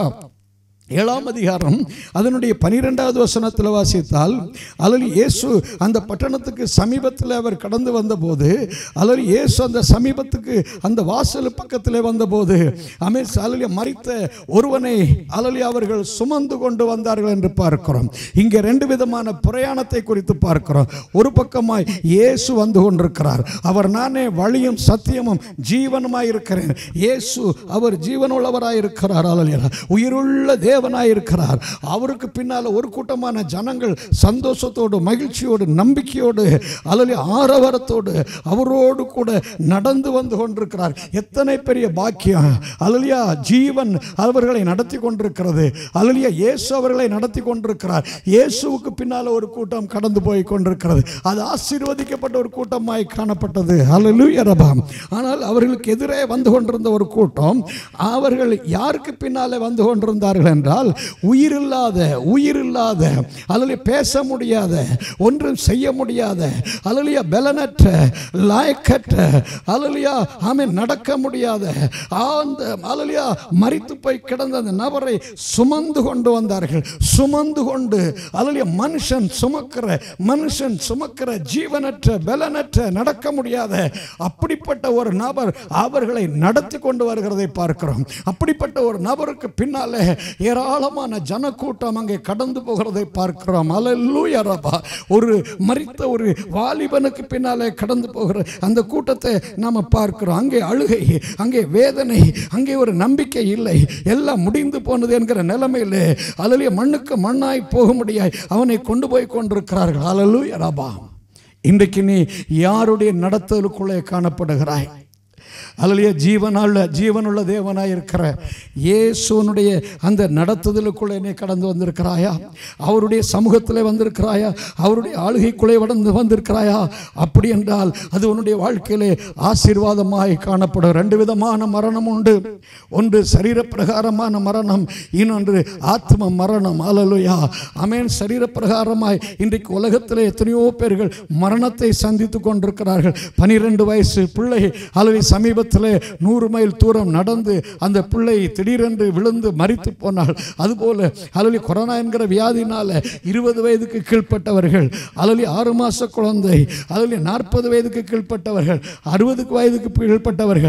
ஏழாம் அதிகாரம் அதனுடைய பனிரெண்டாவது வசனத்தில் வாசித்தால் அலலி இயேசு அந்த பட்டணத்துக்கு சமீபத்தில் அவர் கடந்து வந்தபோது அலலி இயேசு அந்த சமீபத்துக்கு அந்த வாசல் பக்கத்தில் வந்தபோது அமேஸ் அலலி மறித்த ஒருவனை அலலி அவர்கள் சுமந்து கொண்டு வந்தார்கள் என்று பார்க்கிறோம் இங்கே ரெண்டு விதமான பிரயாணத்தை குறித்து பார்க்கிறோம் ஒரு பக்கமாய் இயேசு வந்து கொண்டிருக்கிறார் அவர் நானே வழியும் சத்தியமும் ஜீவனுமாய் இருக்கிறேன் இயேசு அவர் ஜீவனுள்ளவராய் இருக்கிறார் அலலியா உயிருள்ள தேவனாய் இருக்கிறார் அவருக்கு பின்னால் ஒரு கூட்டமான ஜனங்கள் சந்தோஷத்தோடு மகிழ்ச்சியோடு நம்பிக்கையோடு அல்லது ஆரவாரத்தோடு அவரோடு கூட நடந்து வந்து கொண்டிருக்கிறார் எத்தனை பெரிய பாக்கியம் அலலியா ஜீவன் அவர்களை நடத்தி கொண்டிருக்கிறது அலலியா இயேசு அவர்களை நடத்தி கொண்டிருக்கிறார் இயேசுவுக்கு பின்னால் ஒரு கூட்டம் கடந்து போய் கொண்டிருக்கிறது அது ஆசீர்வதிக்கப்பட்ட ஒரு கூட்டமாய் காணப்பட்டது அலலுயா ரபாம் ஆனால் அவர்களுக்கு எதிரே வந்து கொண்டிருந்த ஒரு கூட்டம் அவர்கள் யாருக்கு பின்னாலே வந்து கொண்டிருந்தார்கள் என்றால் என்னவென்றால் உயிரில்லாத உயிரில்லாத அல்லது பேச முடியாத ஒன்றும் செய்ய முடியாத அலலியா பலனற்ற லாயக்கற்ற அலலியா ஆமென் நடக்க முடியாத அந்த அலலியா மரித்து போய் கிடந்த அந்த நபரை சுமந்து கொண்டு வந்தார்கள் சுமந்து கொண்டு அலலியா மனுஷன் சுமக்கிற மனுஷன் சுமக்கிற ஜீவனற்ற பலனற்ற நடக்க முடியாத அப்படிப்பட்ட ஒரு நபர் அவர்களை நடத்தி கொண்டு வருகிறதை பார்க்கிறோம் அப்படிப்பட்ட ஒரு நபருக்கு பின்னாலே ஏராளமான ஜனக்கூட்டம் அங்கே கடந்து போகிறதை பார்க்கிறோம் அல்லேலூயா ரபா ஒரு மரித்த ஒரு வாலிபனுக்கு பின்னாலே கடந்து போகிற அந்த கூட்டத்தை நாம பார்க்கிறோம் அங்கே அழுகை அங்கே வேதனை அங்கே ஒரு நம்பிக்கை இல்லை எல்லாம் முடிந்து போனது என்கிற நிலைமையிலே அலலிய மண்ணுக்கு மண்ணாய் போக முடியாய் அவனை கொண்டு போய் கொண்டிருக்கிறார்கள் அலலூயா ரபா இன்றைக்கு நீ யாருடைய நடத்தலுக்குள்ளே காணப்படுகிறாய் அல்லையா ஜீவனால ஜீவனுள்ள தேவனாய் இருக்கிற இயேசுனுடைய அந்த நடத்துதலுக்குள்ளே நீ கடந்து வந்திருக்கிறாயா அவருடைய சமூகத்தில் வந்திருக்கிறாயா அவருடைய ஆளுகைக்குள்ளே வடந்து வந்திருக்கிறாயா அப்படி என்றால் அது உன்னுடைய வாழ்க்கையிலே ஆசீர்வாதமாய் காணப்படும் ரெண்டு விதமான மரணம் உண்டு ஒன்று சரீர பிரகாரமான மரணம் இன்னொன்று ஆத்ம மரணம் அலலுயா அமேன் சரீர பிரகாரமாய் இன்றைக்கு உலகத்தில் எத்தனையோ பேர்கள் மரணத்தை சந்தித்து கொண்டிருக்கிறார்கள் பனிரெண்டு வயசு பிள்ளை அளவை சமீபத்தில் நூறு மைல் தூரம் நடந்து அந்த பிள்ளை திடீரென்று விழுந்து மரித்து போனாள் அதுபோல அலலி கொரோனா என்கிற வியாதினால இருபது வயதுக்கு கீழ்ப்பட்டவர்கள் அலலி ஆறு மாச குழந்தை அலலி நாற்பது வயதுக்கு கீழ்ப்பட்டவர்கள் அறுபதுக்கு வயதுக்கு கீழ்ப்பட்டவர்கள்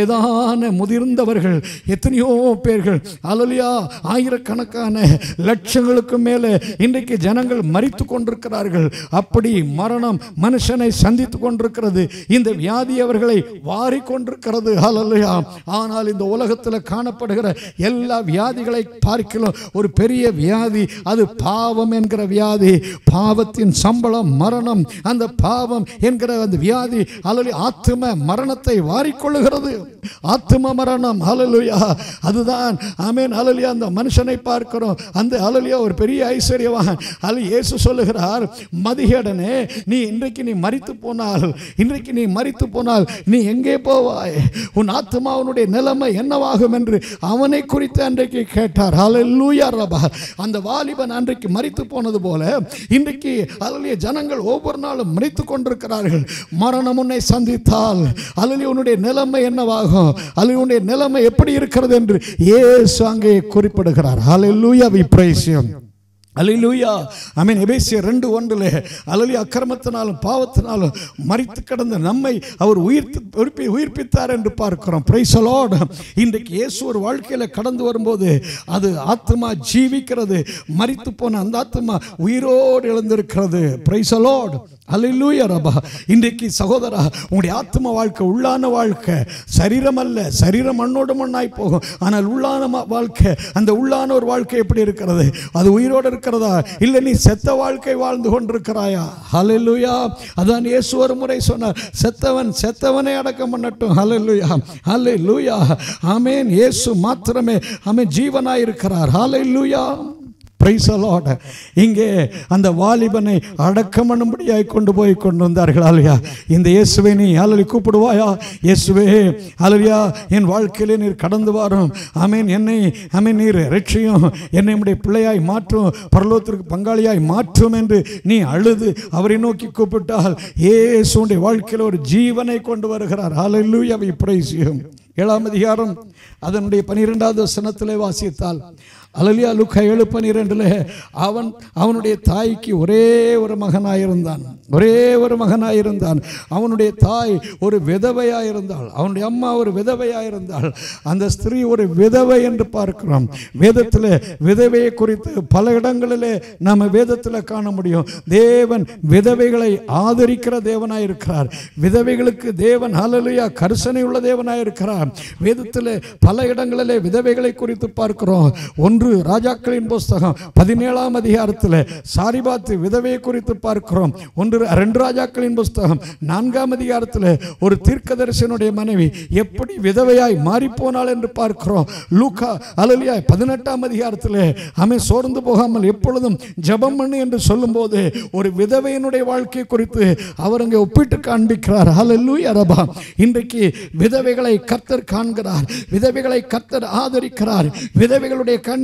வயதான முதிர்ந்தவர்கள் எத்தனையோ பேர்கள் அலலியா ஆயிரக்கணக்கான லட்சங்களுக்கு மேலே இன்றைக்கு ஜனங்கள் மரித்து கொண்டிருக்கிறார்கள் அப்படி மரணம் மனுஷனை சந்தித்து கொண்டிருக்கிறது இந்த வியாதி அவர்களை வாரி கொண்டிருக்கிறது ஹalleluya ஆனால் இந்த உலகத்தில் காணப்படுகிற எல்லா வியாதிகளை பார்க்கலாம் ஒரு பெரிய வியாதி அது பாவம் என்கிற வியாதி பாவத்தின் சம்பளம் மரணம் அந்த பாவம் என்கிற அந்த வியாதி அல்லது ஆத்தும மரணத்தை வாரிக்கொள்ளுகிறது ஆத்தும மரணம் ஹalleluya அதுதான் ஆமென் ஹalleluya அந்த மனுஷனை பார்க்கிறோம் அந்த ஹalleluya ஒரு பெரிய ஐஸ்வர்யவான் அல்ல இயேசு சொல்லுகிறார் மதிகேடனே நீ இன்றைக்கு நீ மரித்து போனால் இன்றைக்கு நீ மரித்து போனால் நீ எங்கே போவாய் உன் ஆத்மாவனுடைய நிலைமை என்னவாகும் என்று அவனை குறித்து அன்றைக்கு கேட்டார் ஹalleluya ரபா அந்த வாலிபன் அன்றைக்கு மரித்து போனது போல இன்றைக்கு அல்லலிய ஜனங்கள் ஒவ்வொரு நாளும் மரித்து கொண்டிருக்கிறார்கள் மரணம் உன்னை சந்தித்தால் அல்லலிய உன்னுடைய நிலைமை என்னவாகும் அல்லது உன்னுடைய நிலைமை எப்படி இருக்கிறது என்று இயேசு அங்கே குறிப்பிடுகிறார் ஹalleluya we praise him அலிலூயா அமீன் எபேசியர் ரெண்டு ஒன்றில் அலலி அக்கிரமத்தினாலும் பாவத்தினாலும் மறித்து கிடந்த நம்மை அவர் உயிர்த்து உயிர்ப்பி உயிர்ப்பித்தார் என்று பார்க்கிறோம் பிரைசலோடு இன்றைக்கு இயேசு ஒரு வாழ்க்கையில் கடந்து வரும்போது அது ஆத்மா ஜீவிக்கிறது மறித்து போன அந்த ஆத்மா உயிரோடு எழுந்திருக்கிறது பிரைசலோடு அலிலூயா ரபா இன்றைக்கு சகோதரா உங்களுடைய ஆத்ம வாழ்க்கை உள்ளான வாழ்க்கை சரீரம் அல்ல சரீரம் மண்ணோடு மண்ணாய் போகும் ஆனால் உள்ளான ம- வாழ்க்கை அந்த உள்ளான ஒரு வாழ்க்கை எப்படி இருக்கிறது அது உயிரோடு இருக்கிறதா இல்லை நீ செத்த வாழ்க்கை வாழ்ந்து கொண்டிருக்கிறாயா ஹalleluya அதான் இயேசு ஒரு முறை சொன்னார் செத்தவன் செத்தவனை அடக்கம் பண்ணட்டும் ஹalleluya ஹalleluya ஆமென் இயேசு மாத்திரமே ஆமென் ஜீவனாய் இருக்கிறார் ஹalleluya Praise the Lord. இங்கே அந்த வாலிபனை அடக்கம் பண்ணும்படியாய் கொண்டு போய் கொண்டு வந்தார்கள் ஆலையா இந்த இயேசுவை நீ அலலி கூப்பிடுவாயா இயேசுவே அலலியா என் வாழ்க்கையிலே நீர் கடந்து வாரும் ஆமீன் என்னை ஆமீன் நீர் ரட்சியும் என்னை உடைய பிள்ளையாய் மாற்றும் பரலோகத்திற்கு பங்காளியாய் மாற்றும் என்று நீ அழுது அவரை நோக்கி கூப்பிட்டால் இயேசுடைய வாழ்க்கையில் ஒரு ஜீவனை கொண்டு வருகிறார் ஹalleluya we praise you ஏழாம் அதிகாரம் அதனுடைய பனிரெண்டாவது வசனத்திலே வாசித்தால் அலலியா லுக்கா ஏழு பனிரெண்டுல அவன் அவனுடைய தாய்க்கு ஒரே ஒரு மகனாயிருந்தான் ஒரே ஒரு மகனாயிருந்தான் அவனுடைய தாய் ஒரு விதவையாயிருந்தாள் அவனுடைய அம்மா ஒரு விதவையாயிருந்தாள் அந்த ஸ்திரீ ஒரு விதவை என்று பார்க்கிறோம் வேதத்தில் விதவையை குறித்து பல இடங்களிலே நாம் வேதத்தில் காண முடியும் தேவன் விதவைகளை ஆதரிக்கிற தேவனாய் இருக்கிறார் விதவைகளுக்கு தேவன் ஹalleluya கரிசனை உள்ள தேவனாய் இருக்கிறார் வேதத்தில் பல இடங்களிலே விதவைகளை குறித்து பார்க்கிறோம் ஒன்று ராஜாக்களின் புஸ்தகம் பதினேழாம் அதிகாரத்தில் சாரிபாத்து விதவையை குறித்து பார்க்கிறோம் ஒன்று ரெண்டு ராஜாக்களின் புஸ்தகம் நான்காம் அதிகாரத்தில் ஒரு தீர்க்கதரிசனுடைய மனைவி எப்படி விதவையாய் மாறிப்போனாள் என்று பார்க்கிறோம் லூக்கா அலலியா பதினெட்டாம் அதிகாரத்தில் அவன் சோர்ந்து போகாமல் எப்பொழுதும் ஜெபம் பண்ணு என்று சொல்லும்போது ஒரு விதவையினுடைய வாழ்க்கை குறித்து அவர் அங்கே ஒப்பிட்டு காண்பிக்கிறார் ஹalleluya ரபா இன்றைக்கு விதவைகளை கர்த்தர் காண்கிறார் விதவைகளை கர்த்தர் ஆதரிக்கிறார் விதவைகளுடைய கண்ணீர்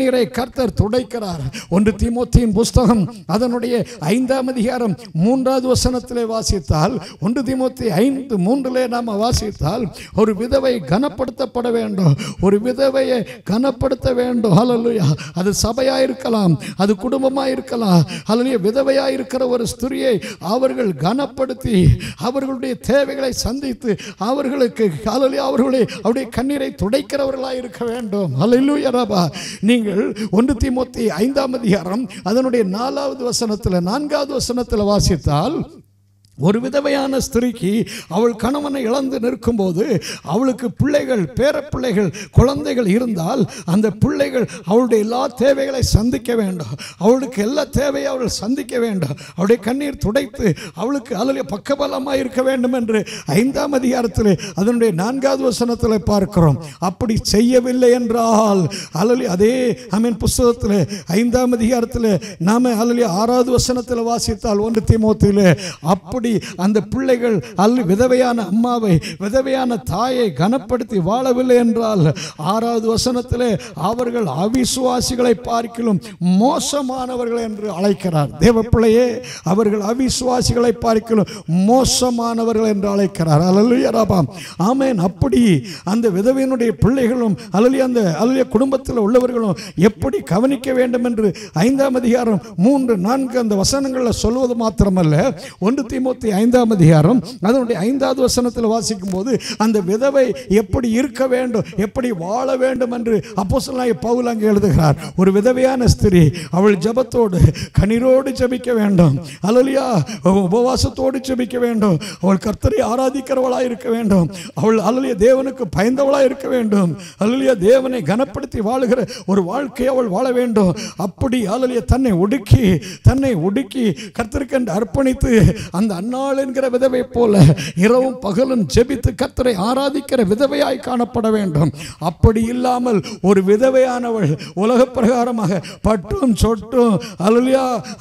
கண்ணீரை கர்த்தர் துடைக்கிறார் ஒன்று தீமோத்தியின் புஸ்தகம் அதனுடைய ஐந்தாம் அதிகாரம் மூன்றாவது வசனத்திலே வாசித்தால் ஒன்று தீமோத்தி ஐந்து மூன்றிலே நாம் வாசித்தால் ஒரு விதவை கனப்படுத்தப்பட வேண்டும் ஒரு விதவையை கனப்படுத்த வேண்டும் ஹalleluya அது சபையா இருக்கலாம் அது குடும்பமா இருக்கலாம் ஹalleluya விதவையா இருக்கிற ஒரு ஸ்திரியை அவர்கள் கனப்படுத்தி அவர்களுடைய தேவைகளை சந்தித்து அவர்களுக்கு ஹalleluya அவர்களுடைய அவருடைய கண்ணீரை துடைக்கிறவர்களாக இருக்க வேண்டும் ஹalleluya ரபா நீங்கள் ஒன்று தீமோத்தி ஐந்தாம் அதிகாரம் அதனுடைய நாலாவது வசனத்தில் நான்காவது வசனத்தில் வாசித்தால் ஒரு விதவையான ஸ்திரீக்கு அவள் கணவனை இழந்து நிற்கும்போது அவளுக்கு பிள்ளைகள் பேரப்பிள்ளைகள் குழந்தைகள் இருந்தால் அந்த பிள்ளைகள் அவளுடைய எல்லா தேவைகளை சந்திக்க வேண்டும் அவளுக்கு எல்லா தேவையை அவள் சந்திக்க வேண்டும் அவளுடைய கண்ணீர் துடைத்து அவளுக்கு அதில் பக்கபலமாக இருக்க வேண்டும் என்று ஐந்தாம் அதிகாரத்தில் அதனுடைய நான்காவது வசனத்தில் பார்க்கிறோம் அப்படி செய்யவில்லை என்றால் அலலி அதே அமீன் புஸ்தகத்தில் ஐந்தாம் அதிகாரத்தில் நாம அலலி ஆறாவது வசனத்தில் வாசித்தால் ஒன்று தீமோத்திலே அப்படி அந்த பிள்ளைகள் அல்ல விதவையான அம்மாவை விதவையான தாயை கனப்படுத்தி வாழவில்லை என்றால் ஆறாவது வசனத்திலே அவர்கள் அவிசுவாசிகளை பார்க்கிலும் மோசமானவர்கள் என்று அழைக்கிறார் தேவ பிள்ளையே அவர்கள் அவிசுவாசிகளை பார்க்கிலும் மோசமானவர்கள் என்று அழைக்கிறார் அல்லலுயா ராபாம் ஆமேன் அப்படி அந்த விதவையினுடைய பிள்ளைகளும் அல்லலி அந்த அல்லலிய குடும்பத்தில் உள்ளவர்களும் எப்படி கவனிக்க வேண்டும் என்று ஐந்தாம் அதிகாரம் மூன்று நான்கு அந்த வசனங்களில் சொல்வது மாத்திரமல்ல ஒன்று தீமோத்தி ஐந்தாம் அதிகாரம் அதனுடைய ஐந்தாவது வசனத்தில் வாசிக்கும் போது அந்த விதவை எப்படி இருக்க வேண்டும் எப்படி வாழ வேண்டும் என்று அப்போஸ்தலனாகிய பவுல் அங்கே எழுதுகிறார் ஒரு விதவையான ஸ்திரீ அவள் ஜெபத்தோடு கண்ணீரோடு ஜெபிக்க வேண்டும் அல்லலியா உபவாசத்தோடு ஜெபிக்க வேண்டும் அவள் கர்த்தரை ஆராதிக்கிறவளாய் இருக்க வேண்டும் அவள் அல்லலிய தேவனுக்கு பயந்தவளாய் இருக்க வேண்டும் அல்லலியா தேவனை கனப்படுத்தி வாழுகிற ஒரு வாழ்க்கையை அவள் வாழ வேண்டும் அப்படி அல்லலிய தன்னை ஒடுக்கி தன்னை ஒடுக்கி கர்த்தருக்கென்று அர்ப்பணித்து அந்த அன்னாள் என்கிற விதவை போல இரவும் பகலும் ஜெபித்து கர்த்தரை ஆராதிக்கிற விதவையாய் காணப்பட வேண்டும் அப்படி இல்லாமல் ஒரு விதவையானவள் உலக பிரகாரமாக பட்டும் சொட்டும் அலலியா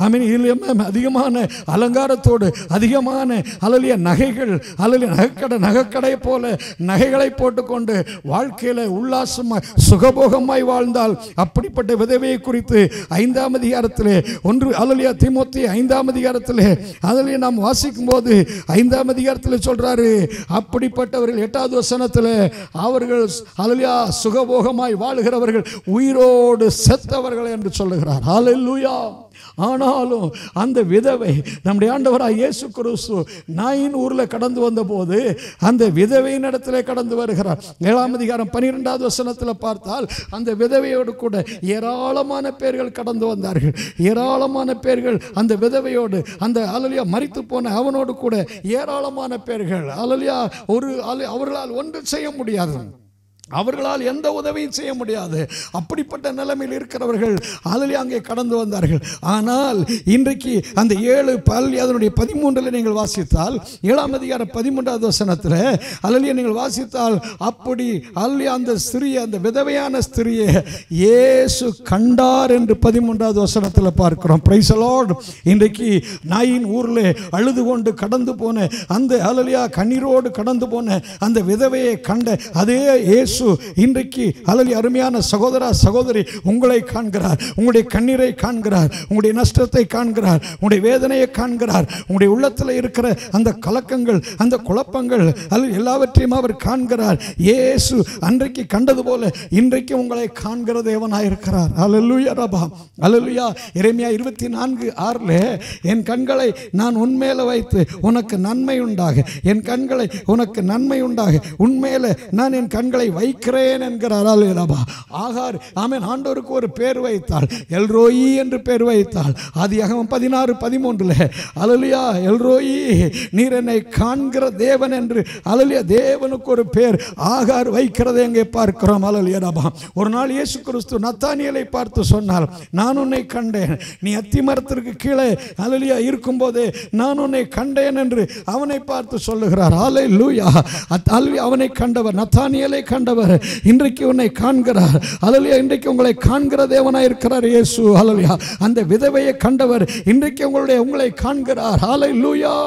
அமீன் அதிகமான அலங்காரத்தோடு அதிகமான அலலிய நகைகள் அலலிய நகைக்கடை நகைக்கடை போல நகைகளை போட்டுக்கொண்டு வாழ்க்கையில உல்லாசமாய் சுகபோகமாய் வாழ்ந்தால் அப்படிப்பட்ட விதவையை குறித்து ஐந்தாம் அதிகாரத்திலே ஒன்று அலலியா திமுத்தி ஐந்தாம் அதிகாரத்திலே அதிலே நாம் வாசிக்கும் போது ஐந்தாம் அதிகாரத்தில் சொல்றாரு அப்படிப்பட்டவர்கள் எட்டாவது வசனத்தில் அவர்கள் அலலியா சுகபோகமாய் வாழுகிறவர்கள் உயிரோடு செத்தவர்கள் என்று சொல்லுகிறார் ஹalleluya ஆனாலும் அந்த விதவை நம்முடைய ஆண்டவராக இயேசு கிறிஸ்து நாயின் ஊரில் கடந்து வந்தபோது அந்த விதவையின் இடத்துல கடந்து வருகிறார் ஏழாம் அதிகாரம் பன்னிரெண்டாவது வசனத்தில் பார்த்தால் அந்த விதவையோடு கூட ஏராளமான பேர்கள் கடந்து வந்தார்கள் ஏராளமான பேர்கள் அந்த விதவையோடு அந்த அலலியா மறித்து போன அவனோடு கூட ஏராளமான பேர்கள் அலலியா ஒரு அல- அவர்களால் ஒன்று செய்ய முடியாது அவர்களால் எந்த உதவியும் செய்ய முடியாது அப்படிப்பட்ட நிலைமையில் இருக்கிறவர்கள் அதில் அங்கே கடந்து வந்தார்கள் ஆனால் இன்றைக்கு அந்த ஏழு பள்ளி அதனுடைய பதிமூன்றில் நீங்கள் வாசித்தால் ஏழாம் அதிகார பதிமூன்றாவது வசனத்தில் அல்லலிய நீங்கள் வாசித்தால் அப்படி அல்லி அந்த ஸ்திரியை அந்த விதவையான ஸ்திரியை இயேசு கண்டார் என்று பதிமூன்றாவது வசனத்தில் பார்க்கிறோம் பிரைஸ் லார்ட் இன்றைக்கு நாயின் ஊரில் அழுது கொண்டு கடந்து போன அந்த அலலியா கண்ணீரோடு கடந்து போன அந்த விதவையை கண்ட அதே இயேசு இன்றைக்கு அலலி அருமையான சகோதரா சகோதரி உங்களை காண்கிறார் உங்களுடைய கண்ணீரை காண்கிறார் உங்களுடைய நஷ்டத்தை காண்கிறார் உங்களுடைய வேதனையை காண்கிறார் உங்களுடைய உள்ளத்தில் இருக்கிற அந்த கலக்கங்கள் அந்த குழப்பங்கள் அல்லது எல்லாவற்றையும் அவர் காண்கிறார் இயேசு அன்றைக்கு கண்டது போல இன்றைக்கு உங்களை காண்கிற தேவனாய் இருக்கிறார் அல்லேலூயா ரபா அல்லேலூயா இறைமையா இருபத்தி நான்கு ஆறில் என் கண்களை நான் உன்மேல வைத்து உனக்கு நன்மை உண்டாக என் கண்களை உனக்கு நன்மை உண்டாக உன்மேல நான் என் கண்களை வைக்கிறேன் என்கிறார் அல்லேலூயா ஆகார் ஆமென் ஆண்டவருக்கு ஒரு பேர் வைத்தாள் எல்ரோயி என்று பேர் வைத்தாள் ஆதியாகமம் பதினாறு பதிமூன்றுல அலலியா எல்ரோயி நீர் என்னை காண்கிற தேவன் என்று அலலியா தேவனுக்கு ஒரு பேர் ஆகார் வைக்கிறதை எங்கே பார்க்கிறோம் அலலியா ரபா ஒரு நாள் இயேசு கிறிஸ்து நத்தானியலை பார்த்து சொன்னார் நான் உன்னை கண்டேன் நீ அத்தி மரத்திற்கு கீழே அலலியா இருக்கும்போதே நான் உன்னை கண்டேன் என்று அவனை பார்த்து சொல்லுகிறார் ஆலை லூயா அல்வி அவனை கண்டவர் நத்தானியலை கண்டவர் இன்றைக்கு உன்னை காண்கிறார் அலலியா இன்றைக்கு உங்களை காண்கிற தேவனாய் இருக்கிறார் இயேசு அலலியா அந்த விதவையை கண்டவர் இன்றைக்கு உங்களுடைய உங்களை காண்கிறார் ஆலை லூயா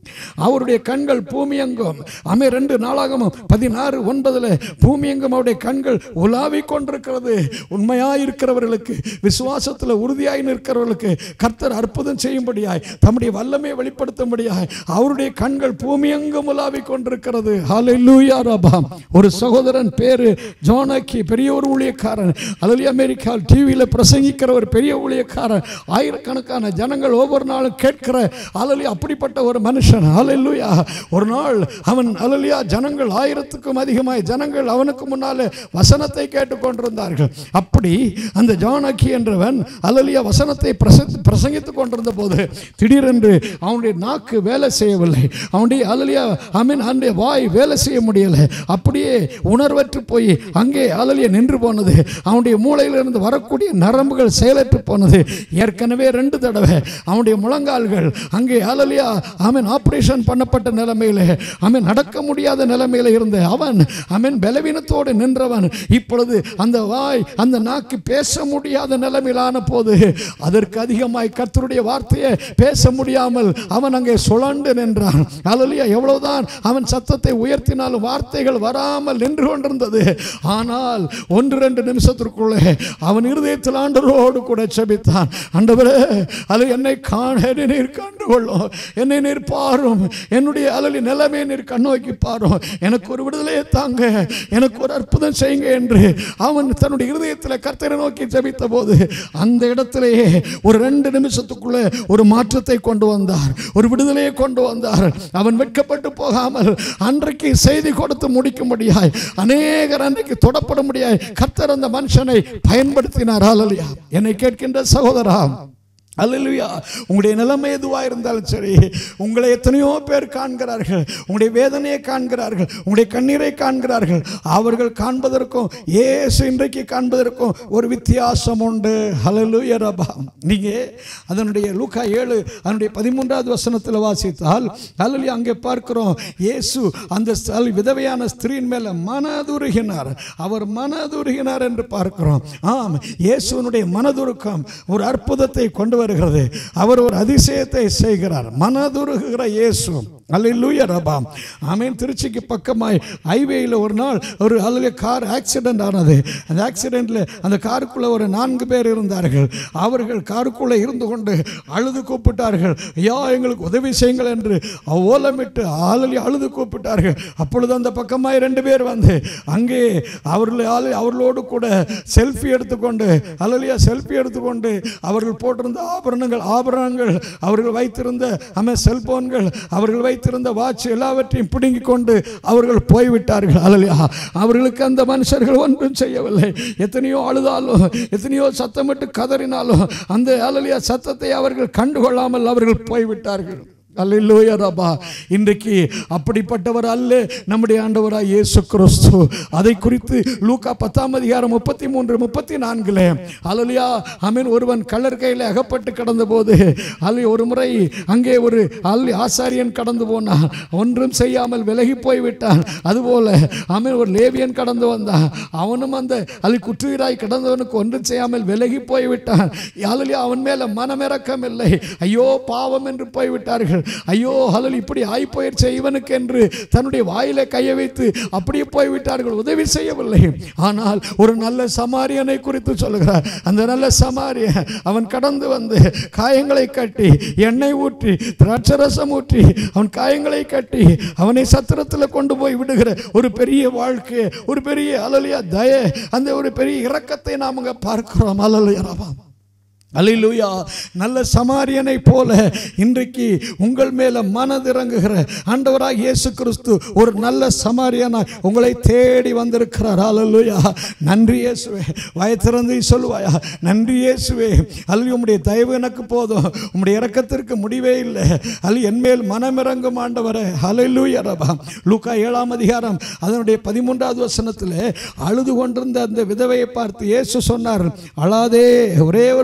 அவருடைய கண்கள் பூமியெங்கும் அமே ரெண்டு நாளாகமும் பதினாறு ஒன்பதுல பூமியெங்கும் அவருடைய கண்கள் உலாவிக் கொண்டிருக்கிறது உண்மையாய் இருக்கிறவர்களுக்கு விசுவாசத்தில் உறுதியாய் நிற்கிறவர்களுக்கு கர்த்தர் அற்புதம் செய்யும்படியாய் தம்முடைய வல்லமை வெளிப்படுத்தும்படியாய் அவருடைய கண்கள் பூமியெங்கும் உலாவிக் கொண்டிருக்கிறது ஹalleluya ரபாம் ஒரு சகோதரன் பேரு ஜோனக்கி பெரிய ஒரு ஊழியக்காரன் அதில் அமெரிக்கா டிவியில் பிரசங்கிக்கிற ஒரு பெரிய ஊழியக்காரன் ஆயிரக்கணக்கான ஜனங்கள் ஒவ்வொரு நாளும் கேட்கிற அலலி அப்படிப்பட்ட ஒரு மனுஷன் அலலுயா ஒரு நாள் அவன் அலலியா ஜனங்கள் ஆயிரத்துக்கும் அதிகமாய் ஜனங்கள் அவனுக்கு முன்னாலே வசனத்தை கேட்டுக்கொண்டிருந்தார்கள் அப்படி அந்த ஜானகி என்றவன் அலலியா வசனத்தை பிரச- பிரசங்கித்துக் கொண்டிருந்த போது திடீரென்று அவனுடைய நாக்கு வேலை செய்யவில்லை அவனுடைய அலலியா அமீன் அந்த வாய் வேலை செய்ய முடியலை அப்படியே உணர்வற்று போய் அங்கே அலலியா நின்று போனது அவனுடைய மூளையிலிருந்து வரக்கூடிய நரம்புகள் செயலற்று போனது ஏற்கனவே ரெண்டு தடவை அவனுடைய முழங்கால்கள் அங்கே அலலியா அவன் ஆபரேஷன் பண்ணப்பட்ட நிலைமையில அவன் நடக்க முடியாத நிலைமையில இருந்த அவன் அவன் பலவீனத்தோடு நின்றவன் இப்பொழுது அந்த வாய் அந்த நாக்கு பேச முடியாத நிலைமையிலான போது அதற்கு அதிகமாய் கர்த்தருடைய வார்த்தையை பேச முடியாமல் அவன் அங்கே சுழண்டு நின்றான் அலலியா எவ்வளவுதான் அவன் சத்தத்தை உயர்த்தினாலும் வார்த்தைகள் வராமல் நின்று கொண்டிருந்தது ஆனால் ஒன்று ரெண்டு நிமிஷத்திற்குள்ளே அவன் இருதயத்தில் ஆண்டவரோடு கூட செபித்தான் ஆண்டவரே அது என்னை காண என்னை நீர் கண்டுகொள்ளும் என்னை நீர் பாரும் என்னுடைய அலலி நிலைமை நீர் கண்ணோக்கி பாரும் எனக்கு ஒரு விடுதலையை தாங்க எனக்கு ஒரு அற்புதம் செய்யுங்க என்று அவன் தன்னுடைய இருதயத்தில் கர்த்தரை நோக்கி ஜெபித்த போது அந்த இடத்திலேயே ஒரு ரெண்டு நிமிஷத்துக்குள்ளே ஒரு மாற்றத்தை கொண்டு வந்தார் ஒரு விடுதலையை கொண்டு வந்தார் அவன் வெட்கப்பட்டு போகாமல் அன்றைக்கு செய்தி கொடுத்து முடிக்கும்படியாய் அநேகர் அன்றைக்கு தொடப்பட முடியாய் கர்த்தர் அந்த மனுஷனை பயன்படுத்தினார் ஹalleluya என்னை கேட்கின்ற சகோதரா அல்லேலூயா உங்களுடைய நிலைமை எதுவாக இருந்தாலும் சரி உங்களை எத்தனையோ பேர் காண்கிறார்கள் உங்களுடைய வேதனையை காண்கிறார்கள் உங்களுடைய கண்ணீரை காண்கிறார்கள் அவர்கள் காண்பதற்கும் ஏசு இன்றைக்கு காண்பதற்கும் ஒரு வித்தியாசம் உண்டு ஹalleluya ரபா நீங்க அதனுடைய லூக்கா ஏழு அதனுடைய பதிமூன்றாவது வசனத்தில் வாசித்தால் அல்லது அங்கே பார்க்கிறோம் இயேசு அந்த ஸ்தல- விதவையான ஸ்திரீன் மேல மனதுருகினார் அவர் மனதுருகினார் என்று பார்க்கிறோம் ஆம் இயேசுனுடைய மனதுருக்கம் ஒரு அற்புதத்தை கொண்டு வருகிறது அவர் ஒரு அதிசயத்தை செய்கிறார் மனதுருகிற இயேசு அல்லேலூயா ரபாம் ஆமீன் திருச்சிக்கு பக்கமாய் ஹைவேயில் ஒரு நாள் ஒரு அல்ல கார் ஆக்சிடென்ட் ஆனது அந்த ஆக்சிடென்ட்ல அந்த காருக்குள்ள ஒரு நான்கு பேர் இருந்தார்கள் அவர்கள் காருக்குள்ளே இருந்து கொண்டு அழுது கூப்பிட்டார்கள் ஐயா எங்களுக்கு உதவி செய்யுங்கள் என்று ஓலமிட்டு ஆளலி அழுது கூப்பிட்டார்கள் அப்பொழுது அந்த பக்கமாய் ரெண்டு பேர் வந்து அங்கே அவர்கள் ஆளு அவர்களோடு கூட செல்ஃபி எடுத்துக்கொண்டு அலலியா செல்ஃபி எடுத்துக்கொண்டு அவர்கள் போட்டிருந்த ஆபரணங்கள் ஆபரணங்கள் அவர்கள் வைத்திருந்த அமை செல்போன்கள் அவர்கள் வைத்திருந்த வாட்ச் எல்லாவற்றையும் பிடுங்கிக் கொண்டு அவர்கள் போய்விட்டார்கள் அலலியா அவர்களுக்கு அந்த மனுஷர்கள் ஒன்றும் செய்யவில்லை எத்தனையோ அழுதாலும் எத்தனையோ சத்தமிட்டு கதறினாலும் அந்த அலலியா சத்தத்தை அவர்கள் கண்டுகொள்ளாமல் அவர்கள் போய்விட்டார்கள் அல்லேலூயா ரபா இன்றைக்கு அப்படிப்பட்டவர் அல்ல நம்முடைய ஆண்டவராய் இயேசு கிறிஸ்து அதை குறித்து லூக்கா பத்தாம் அதிகாரம் முப்பத்தி மூன்று முப்பத்தி நான்குல அலலியா அமீன் ஒருவன் கள்ளர் கையில் அகப்பட்டு கடந்த போது அல்ல ஒரு முறை அங்கே ஒரு அல்லி ஆசாரியன் கடந்து போனான் ஒன்றும் செய்யாமல் விலகி போய்விட்டான் அதுபோல அமீன் ஒரு லேவியன் கடந்து வந்தான் அவனும் அந்த அல்லி குற்றுயிராய் கடந்தவனுக்கு ஒன்றும் செய்யாமல் விலகி போய்விட்டான் அலலியா அவன் மேல மனமிறக்கம் இல்லை ஐயோ பாவம் என்று போய்விட்டார்கள் ஐயோ ஹலல் இப்படி ஆய் போயிடுச்சு இவனுக்கு என்று தன்னுடைய வாயில கையை வைத்து அப்படியே போய்விட்டார்கள் உதவி செய்யவில்லை ஆனால் ஒரு நல்ல சமாரியனை குறித்து சொல்லுகிறார் அந்த நல்ல சமாரியன் அவன் கடந்து வந்து காயங்களை கட்டி எண்ணெய் ஊற்றி திராட்சரசம் ஊற்றி அவன் காயங்களை கட்டி அவனை சத்திரத்தில் கொண்டு போய் விடுகிற ஒரு பெரிய வாழ்க்கை ஒரு பெரிய அலலியா தய அந்த ஒரு பெரிய இரக்கத்தை நாம் அங்க பார்க்கிறோம் அலலியா அல்லேலூயா நல்ல சமாரியனை போல இன்றைக்கு உங்கள் மேல மனதிறங்குகிற ஆண்டவராக இயேசு கிறிஸ்து ஒரு நல்ல சமாரியனாய் உங்களை தேடி வந்திருக்கிறார் அல்லேலூயா நன்றி இயேசுவே வயத்திறந்து சொல்லுவாயா நன்றி இயேசுவே அல்ல உம்முடைய தயவு எனக்கு போதும் உம்முடைய இரக்கத்திற்கு முடிவே இல்லை அல்ல என்மேல் மனமிறங்கும் ஆண்டவரே ஹalleluya ரபா லூக்கா ஏழாம் அதிகாரம் அதனுடைய பதிமூன்றாவது வசனத்தில் அழுது கொண்டிருந்த அந்த விதவையை பார்த்து இயேசு சொன்னார் அழாதே ஒரே ஒரு வார்த்தை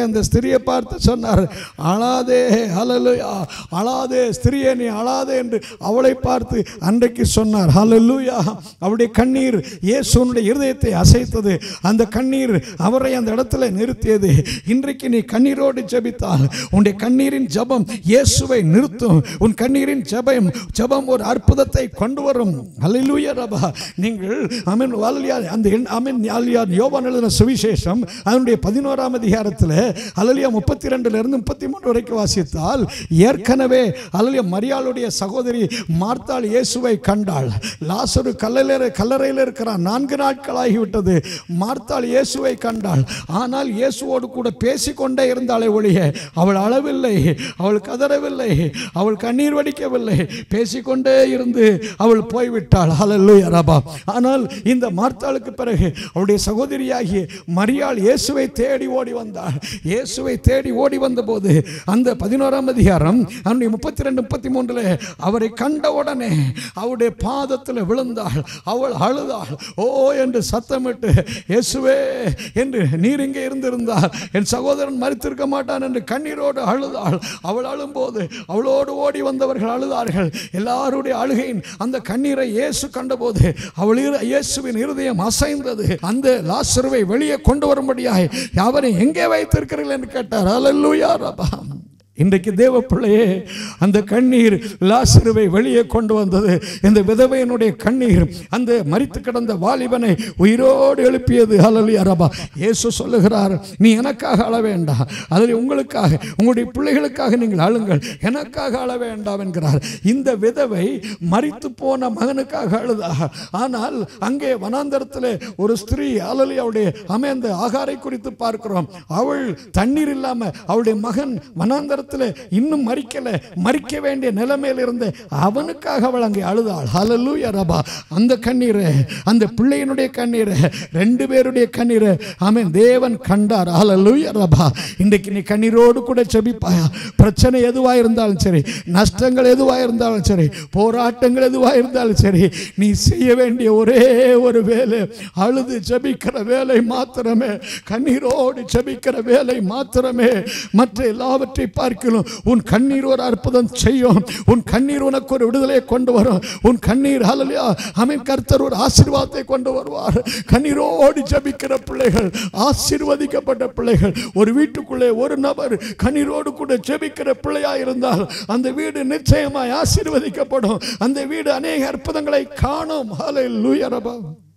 அந்த ஸ்திரியை பார்த்து சொன்னார் அழாதே ஹalleluya அழாதே ஸ்திரியே நீ அழாதே என்று அவளை பார்த்து அன்றைக்கு சொன்னார் ஹalleluya அவருடைய கண்ணீர் இயேசுனுடைய இருதயத்தை அசைத்தது அந்த கண்ணீர் அவரை அந்த இடத்துல நிறுத்தியது இன்றைக்கு நீ கண்ணீரோடு ஜெபித்தால் உன்னுடைய கண்ணீரின் ஜெபம் இயேசுவை நிறுத்தும் உன் கண்ணீரின் ஜெபம் ஜெபம் ஒரு அற்புதத்தை கொண்டு வரும் ஹalleluya ரபா நீங்கள் அமீன் வாலியா அந்த எண் அமீன் யாலியா யோவான் எழுதின சுவிசேஷம் அதனுடைய பதினோராம் அதிகாரத்தில் அலலியா முப்பத்தி ரெண்டுல இருந்து முப்பத்தி மூன்று வரைக்கும் வாசித்தால் ஏற்கனவே அலலியா மரியாளுடைய சகோதரி மார்த்தாள் இயேசுவை கண்டாள் லாசரு கல்லறையில் கல்லறையில் இருக்கிறான் நான்கு நாட்களாகிவிட்டது மார்த்தாள் இயேசுவை கண்டாள் ஆனால் இயேசுவோடு கூட பேசிக்கொண்டே இருந்தாளே ஒழிய அவள் அளவில்லை அவள் கதறவில்லை அவள் கண்ணீர் வடிக்கவில்லை பேசிக்கொண்டே இருந்து அவள் போய்விட்டாள் ஹalleluya ரபா ஆனால் இந்த மார்த்தாளுக்கு பிறகு அவளுடைய சகோதரியாகிய மரியாள் இயேசுவை தேடி ஓடி வந்தாள் இயேசுவை தேடி ஓடி வந்தபோது அந்த பதினோராம் அதிகாரம் அவனுடைய முப்பத்தி ரெண்டு முப்பத்தி மூன்றுல அவரை கண்ட உடனே அவருடைய பாதத்தில் விழுந்தாள் அவள் அழுதாள் ஓ என்று சத்தமிட்டு இயேசுவே என்று நீர் இங்கே இருந்திருந்தால் என் சகோதரன் மறித்திருக்க மாட்டான் என்று கண்ணீரோடு அழுதாள் அவள் அழும்போது அவளோடு ஓடி வந்தவர்கள் அழுதார்கள் எல்லாருடைய அழுகையின் அந்த கண்ணீரை இயேசு கண்டபோது அவள் இரு- இயேசுவின் இருதயம் அசைந்தது அந்த லாசருவை வெளியே கொண்டு வரும்படியாய் அவரை எங்கே வைத்திருக்கிறீர்கள் என்று கேட்டார் அல்லேலூயா ரபா இன்றைக்கு தேவ பிள்ளையே அந்த கண்ணீர் லாசருவை வெளியே கொண்டு வந்தது இந்த விதவையனுடைய கண்ணீர் அந்த மரித்து கிடந்த வாலிபனை உயிரோடு எழுப்பியது ஹalleluya ரபா இயேசு சொல்லுகிறார் நீ எனக்காக அழ வேண்டாம் அதில் உங்களுக்காக உங்களுடைய பிள்ளைகளுக்காக நீங்கள் அழுங்கள் எனக்காக அழ வேண்டாம் என்கிறார் இந்த விதவை மரித்து போன மகனுக்காக அழுதா ஆனால் அங்கே வனாந்தரத்தில் ஒரு ஸ்திரீ அலலியாவுடைய அமைந்த ஆகாரை குறித்து பார்க்கிறோம் அவள் தண்ணீர் இல்லாம அவளுடைய மகன் வனாந்தரத்தில் இன்னும் மறிக்கல மறிக்க வேண்டிய நிலைமையில் இருந்து அவனுக்காக அவள் அங்கே அழுதாள் ஹalleluya ரபா அந்த கண்ணீரை அந்த பிள்ளையினுடைய கண்ணீரை ரெண்டு பேருடைய கண்ணீரை ஆமென் தேவன் கண்டார் ஹalleluya ரபா இன்றைக்கு நீ கண்ணீரோடு கூட செபிப்பாயா பிரச்சனை எதுவாக இருந்தாலும் சரி நஷ்டங்கள் எதுவாக இருந்தாலும் சரி போராட்டங்கள் எதுவாக இருந்தாலும் சரி நீ செய்ய வேண்டிய ஒரே ஒரு வேலை அழுது ஜெபிக்கிற வேலை மாத்திரமே கண்ணீரோடு ஜெபிக்கிற வேலை மாத்திரமே மற்ற எல்லாவற்றை பார்க்கணும் உன் கண்ணீர் ஒரு அற்புதம் செய்யும் உன் கண்ணீர் உனக்கு ஒரு விடுதலையை கொண்டு வரும் உன் கண்ணீர் ஹalleluya அமீன் கர்த்தர் ஒரு ஆசீர்வாதத்தை கொண்டு வருவார் கண்ணீரோடு ஜெபிக்கிற பிள்ளைகள் ஆசீர்வதிக்கப்பட்ட பிள்ளைகள் ஒரு வீட்டுக்குள்ளே ஒரு நபர் கண்ணீரோடு கூட ஜெபிக்கிற பிள்ளையா இருந்தால் அந்த வீடு நிச்சயமாய் ஆசீர்வதிக்கப்படும் அந்த வீடு அநேக அற்புதங்களை காணும் ஹalleluya ரபா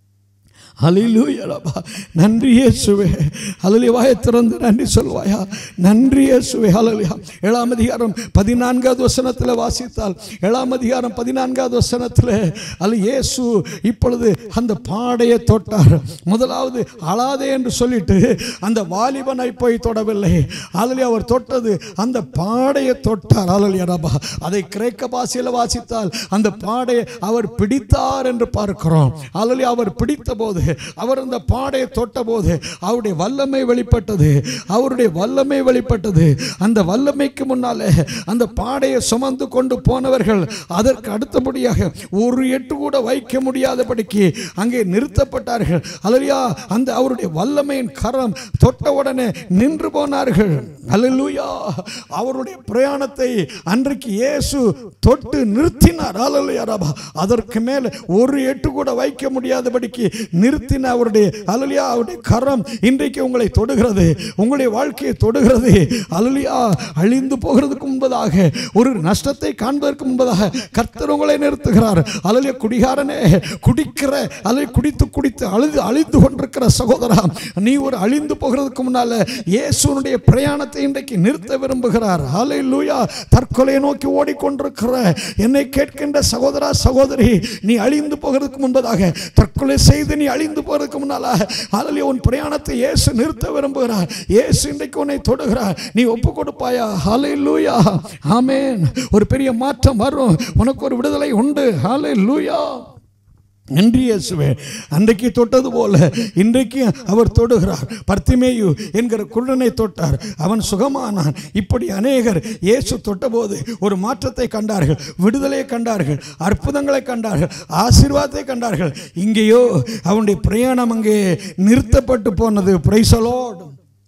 ஹalleluya ரபா நன்றி இயேசுவே ஹalleluya வாயை திறந்து நன்றி சொல்வாயா நன்றி இயேசுவே ஹalleluya ஏழாம் அதிகாரம் பதினான்காவது வசனத்தில் வாசித்தால் ஏழாம் அதிகாரம் பதினான்காவது வசனத்தில் அல்ல இயேசு இப்பொழுது அந்த பாடையை தொட்டார் முதலாவது அழாதே என்று சொல்லிட்டு அந்த வாலிபனை போய் தொடவில்லை ஹalleluya அவர் தொட்டது அந்த பாடையை தொட்டார் ஹalleluya ரபா அதை கிரேக்க பாஷையில் வாசித்தால் அந்த பாடையை அவர் பிடித்தார் என்று பார்க்கிறோம் ஹalleluya அவர் பிடித்த போது அவர் அந்த பாடையை தொட்ட போது அவருடைய வல்லமை வெளிப்பட்டது அவருடைய வல்லமை வெளிப்பட்டது அந்த வல்லமைக்கு முன்னாலே அந்த பாடையை சுமந்து கொண்டு போனவர்கள் அதற்கு அடுத்தபடியாக ஒரு எட்டு கூட வைக்க முடியாதபடிக்கு அங்கே நிறுத்தப்பட்டார்கள் அல்லையா அந்த அவருடைய வல்லமையின் கரம் தொட்ட உடனே நின்று போனார்கள் அல்லேலூயா அவருடைய பிரயாணத்தை அன்றைக்கு இயேசு தொட்டு நிறுத்தினார் அல்லேலூயா ரபா அதற்கு மேல் ஒரு எட்டு கூட வைக்க முடியாதபடிக்கு நிறுத்தின அவருடைய அல்லேலூயா அவருடைய கரம் இன்றைக்கு உங்களை தொடுகிறது உங்களுடைய வாழ்க்கையை தொடுகிறது அல்லேலூயா அழிந்து போகிறதுக்கு முன்பதாக ஒரு நஷ்டத்தை காண்பதற்கு முன்பதாக கர்த்தர் உங்களை நிறுத்துகிறார் அல்லேலூயா குடிகாரனே குடிக்கிற அல்லது குடித்து குடித்து அழுது அழிந்து கொண்டிருக்கிற சகோதரா நீ ஒரு அழிந்து போகிறதுக்கு முன்னால இயேசுனுடைய பிரயாணத்தை இன்றைக்கு நிறுத்த விரும்புகிறார் ஹalleluya தற்கொலையை நோக்கி ஓடிக்கொண்டிருக்கிற என்னை கேட்கின்ற சகோதரா சகோதரி நீ அழிந்து போகிறதுக்கு முன்பதாக தற்கொலை செய்து நீ அழிந்து போகிறதுக்கு முன்னால ஹalleluya உன் பிரயாணத்தை இயேசு நிறுத்த விரும்புகிறார் இயேசு இன்றைக்கு உன்னை தொடுகிறார் நீ ஒப்பு கொடுப்பாயா ஹalleluya ஆமென் ஒரு பெரிய மாற்றம் வரும் உனக்கு ஒரு விடுதலை உண்டு ஹalleluya நன்றி இயேசுவே அன்றைக்கு தொட்டது போல இன்றைக்கு அவர் தொடுகிறார் பர்த்திமேயு என்கிற குருடனை தொட்டார் அவன் சுகமானான் இப்படி அநேகர் இயேசு தொட்டபோது ஒரு மாற்றத்தை கண்டார்கள் விடுதலையை கண்டார்கள் அற்புதங்களை கண்டார்கள் ஆசீர்வாதத்தை கண்டார்கள் இங்கேயோ அவனுடைய பிரயாணம் அங்கே நிறுத்தப்பட்டு போனது பிரைசலோடு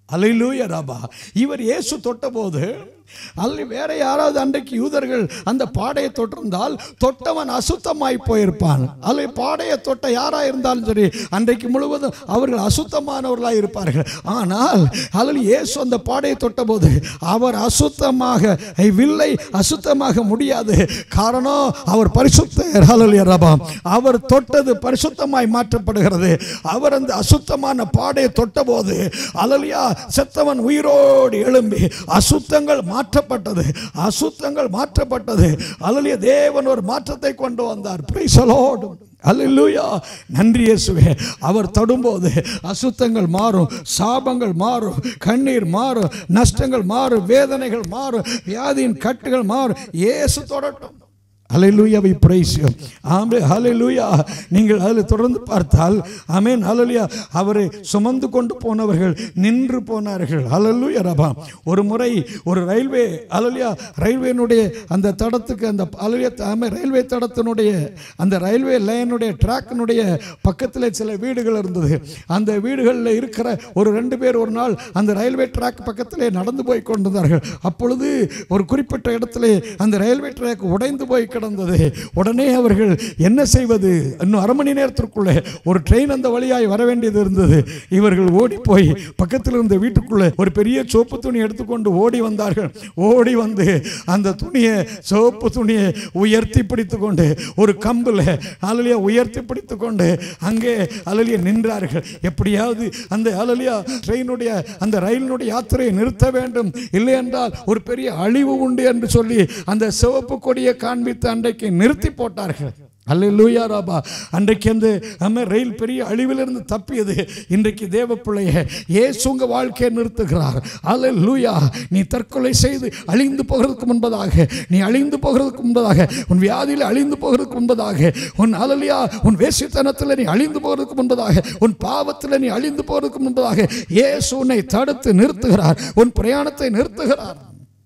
அல்லேலூயா ராபா இவர் இயேசு தொட்டபோது அல்ல வேற யாராவது அன்றைக்கு யூதர்கள் அந்த பாடையை தொட்டிருந்தால் தொட்டவன் அசுத்தமாய் போயிருப்பான் அல்ல பாடையை தொட்ட யாரா இருந்தாலும் சரி அன்றைக்கு முழுவதும் அவர்கள் அசுத்தமானவர்களாக இருப்பார்கள் ஆனால் அல்ல இயேசு அந்த பாடையை தொட்டபோது அவர் அசுத்தமாக வில்லை அசுத்தமாக முடியாது காரணம் அவர் பரிசுத்தர் ஹalleluya ரபா அவர் தொட்டது பரிசுத்தமாய் மாற்றப்படுகிறது அவர் அந்த அசுத்தமான பாடையை தொட்டபோது அலலியா செத்தவன் உயிரோடு எழும்பி அசுத்தங்கள் மாற்றப்பட்டது அசுத்தங்கள் மாற்றப்பட்டது அலலிய தேவன் ஒரு மாற்றத்தை கொண்டு வந்தார் பிரைஸ் அல்லேலூயா நன்றி இயேசுவே அவர் தொடும்போது அசுத்தங்கள் மாறும் சாபங்கள் மாறும் கண்ணீர் மாறும் நஷ்டங்கள் மாறும் வேதனைகள் மாறும் வியாதியின் கட்டுகள் மாறும் இயேசு தொடட்டும் ஹalleluya we praise you ஆமே ஹalleluya நீங்கள் அதில் தொடர்ந்து பார்த்தால் ஆமென் ஹalleluya அவரை சுமந்து கொண்டு போனவர்கள் நின்று போனார்கள் ஹalleluya ரபா ஒரு முறை ஒரு ரயில்வே ஹalleluya ரயில்வேனுடைய அந்த தடத்துக்கு அந்த ஹalleluya ஆமே ரயில்வே தடத்தினுடைய அந்த ரயில்வே லைனுடைய ட்ராக்கினுடைய பக்கத்தில் சில வீடுகள் இருந்தது அந்த வீடுகளில் இருக்கிற ஒரு ரெண்டு பேர் ஒரு நாள் அந்த ரயில்வே ட்ராக் பக்கத்திலே நடந்து போய் கொண்டிருந்தார்கள் அப்பொழுது ஒரு குறிப்பிட்ட இடத்திலே அந்த ரயில்வே ட்ராக் உடைந்து போய் கிடந்தது உடனே அவர்கள் என்ன செய்வது இன்னும் அரை மணி நேரத்திற்குள்ளே ஒரு ட்ரெயின் அந்த வழியாய் வர வேண்டியது இருந்தது இவர்கள் ஓடி போய் பக்கத்தில் இருந்த வீட்டுக்குள்ளே ஒரு பெரிய சோப்பு துணி எடுத்துக்கொண்டு ஓடி வந்தார்கள் ஓடி வந்து அந்த துணியை சோப்பு துணியை உயர்த்தி பிடித்து கொண்டு ஒரு கம்பில் அலலியா உயர்த்தி பிடித்து கொண்டு அங்கே அலலியா நின்றார்கள் எப்படியாவது அந்த அலலியா ட்ரெயினுடைய அந்த ரயிலினுடைய யாத்திரையை நிறுத்த வேண்டும் இல்லை என்றால் ஒரு பெரிய அழிவு உண்டு என்று சொல்லி அந்த சிவப்பு கொடியை காண்பித்து அன்றைக்கு நிறுத்தி போட்டார்கள் அல்லேலூயா ராபா அன்றைக்கு அந்த நம்ம ரயில் பெரிய அழிவிலிருந்து தப்பியது இன்றைக்கு தேவ பிள்ளைய ஏசு உங்க வாழ்க்கையை நிறுத்துகிறார் அல்லேலூயா நீ தற்கொலை செய்து அழிந்து போகிறதுக்கு முன்பதாக நீ அழிந்து போகிறதுக்கு முன்பதாக உன் வியாதியில் அழிந்து போகிறதுக்கு முன்பதாக உன் அலலியா உன் வேசித்தனத்தில் நீ அழிந்து போகிறதுக்கு முன்பதாக உன் பாவத்தில் நீ அழிந்து போகிறதுக்கு முன்பதாக இயேசு உன்னை தடுத்து நிறுத்துகிறார் உன் பிரயாணத்தை நிறுத்துகிறார்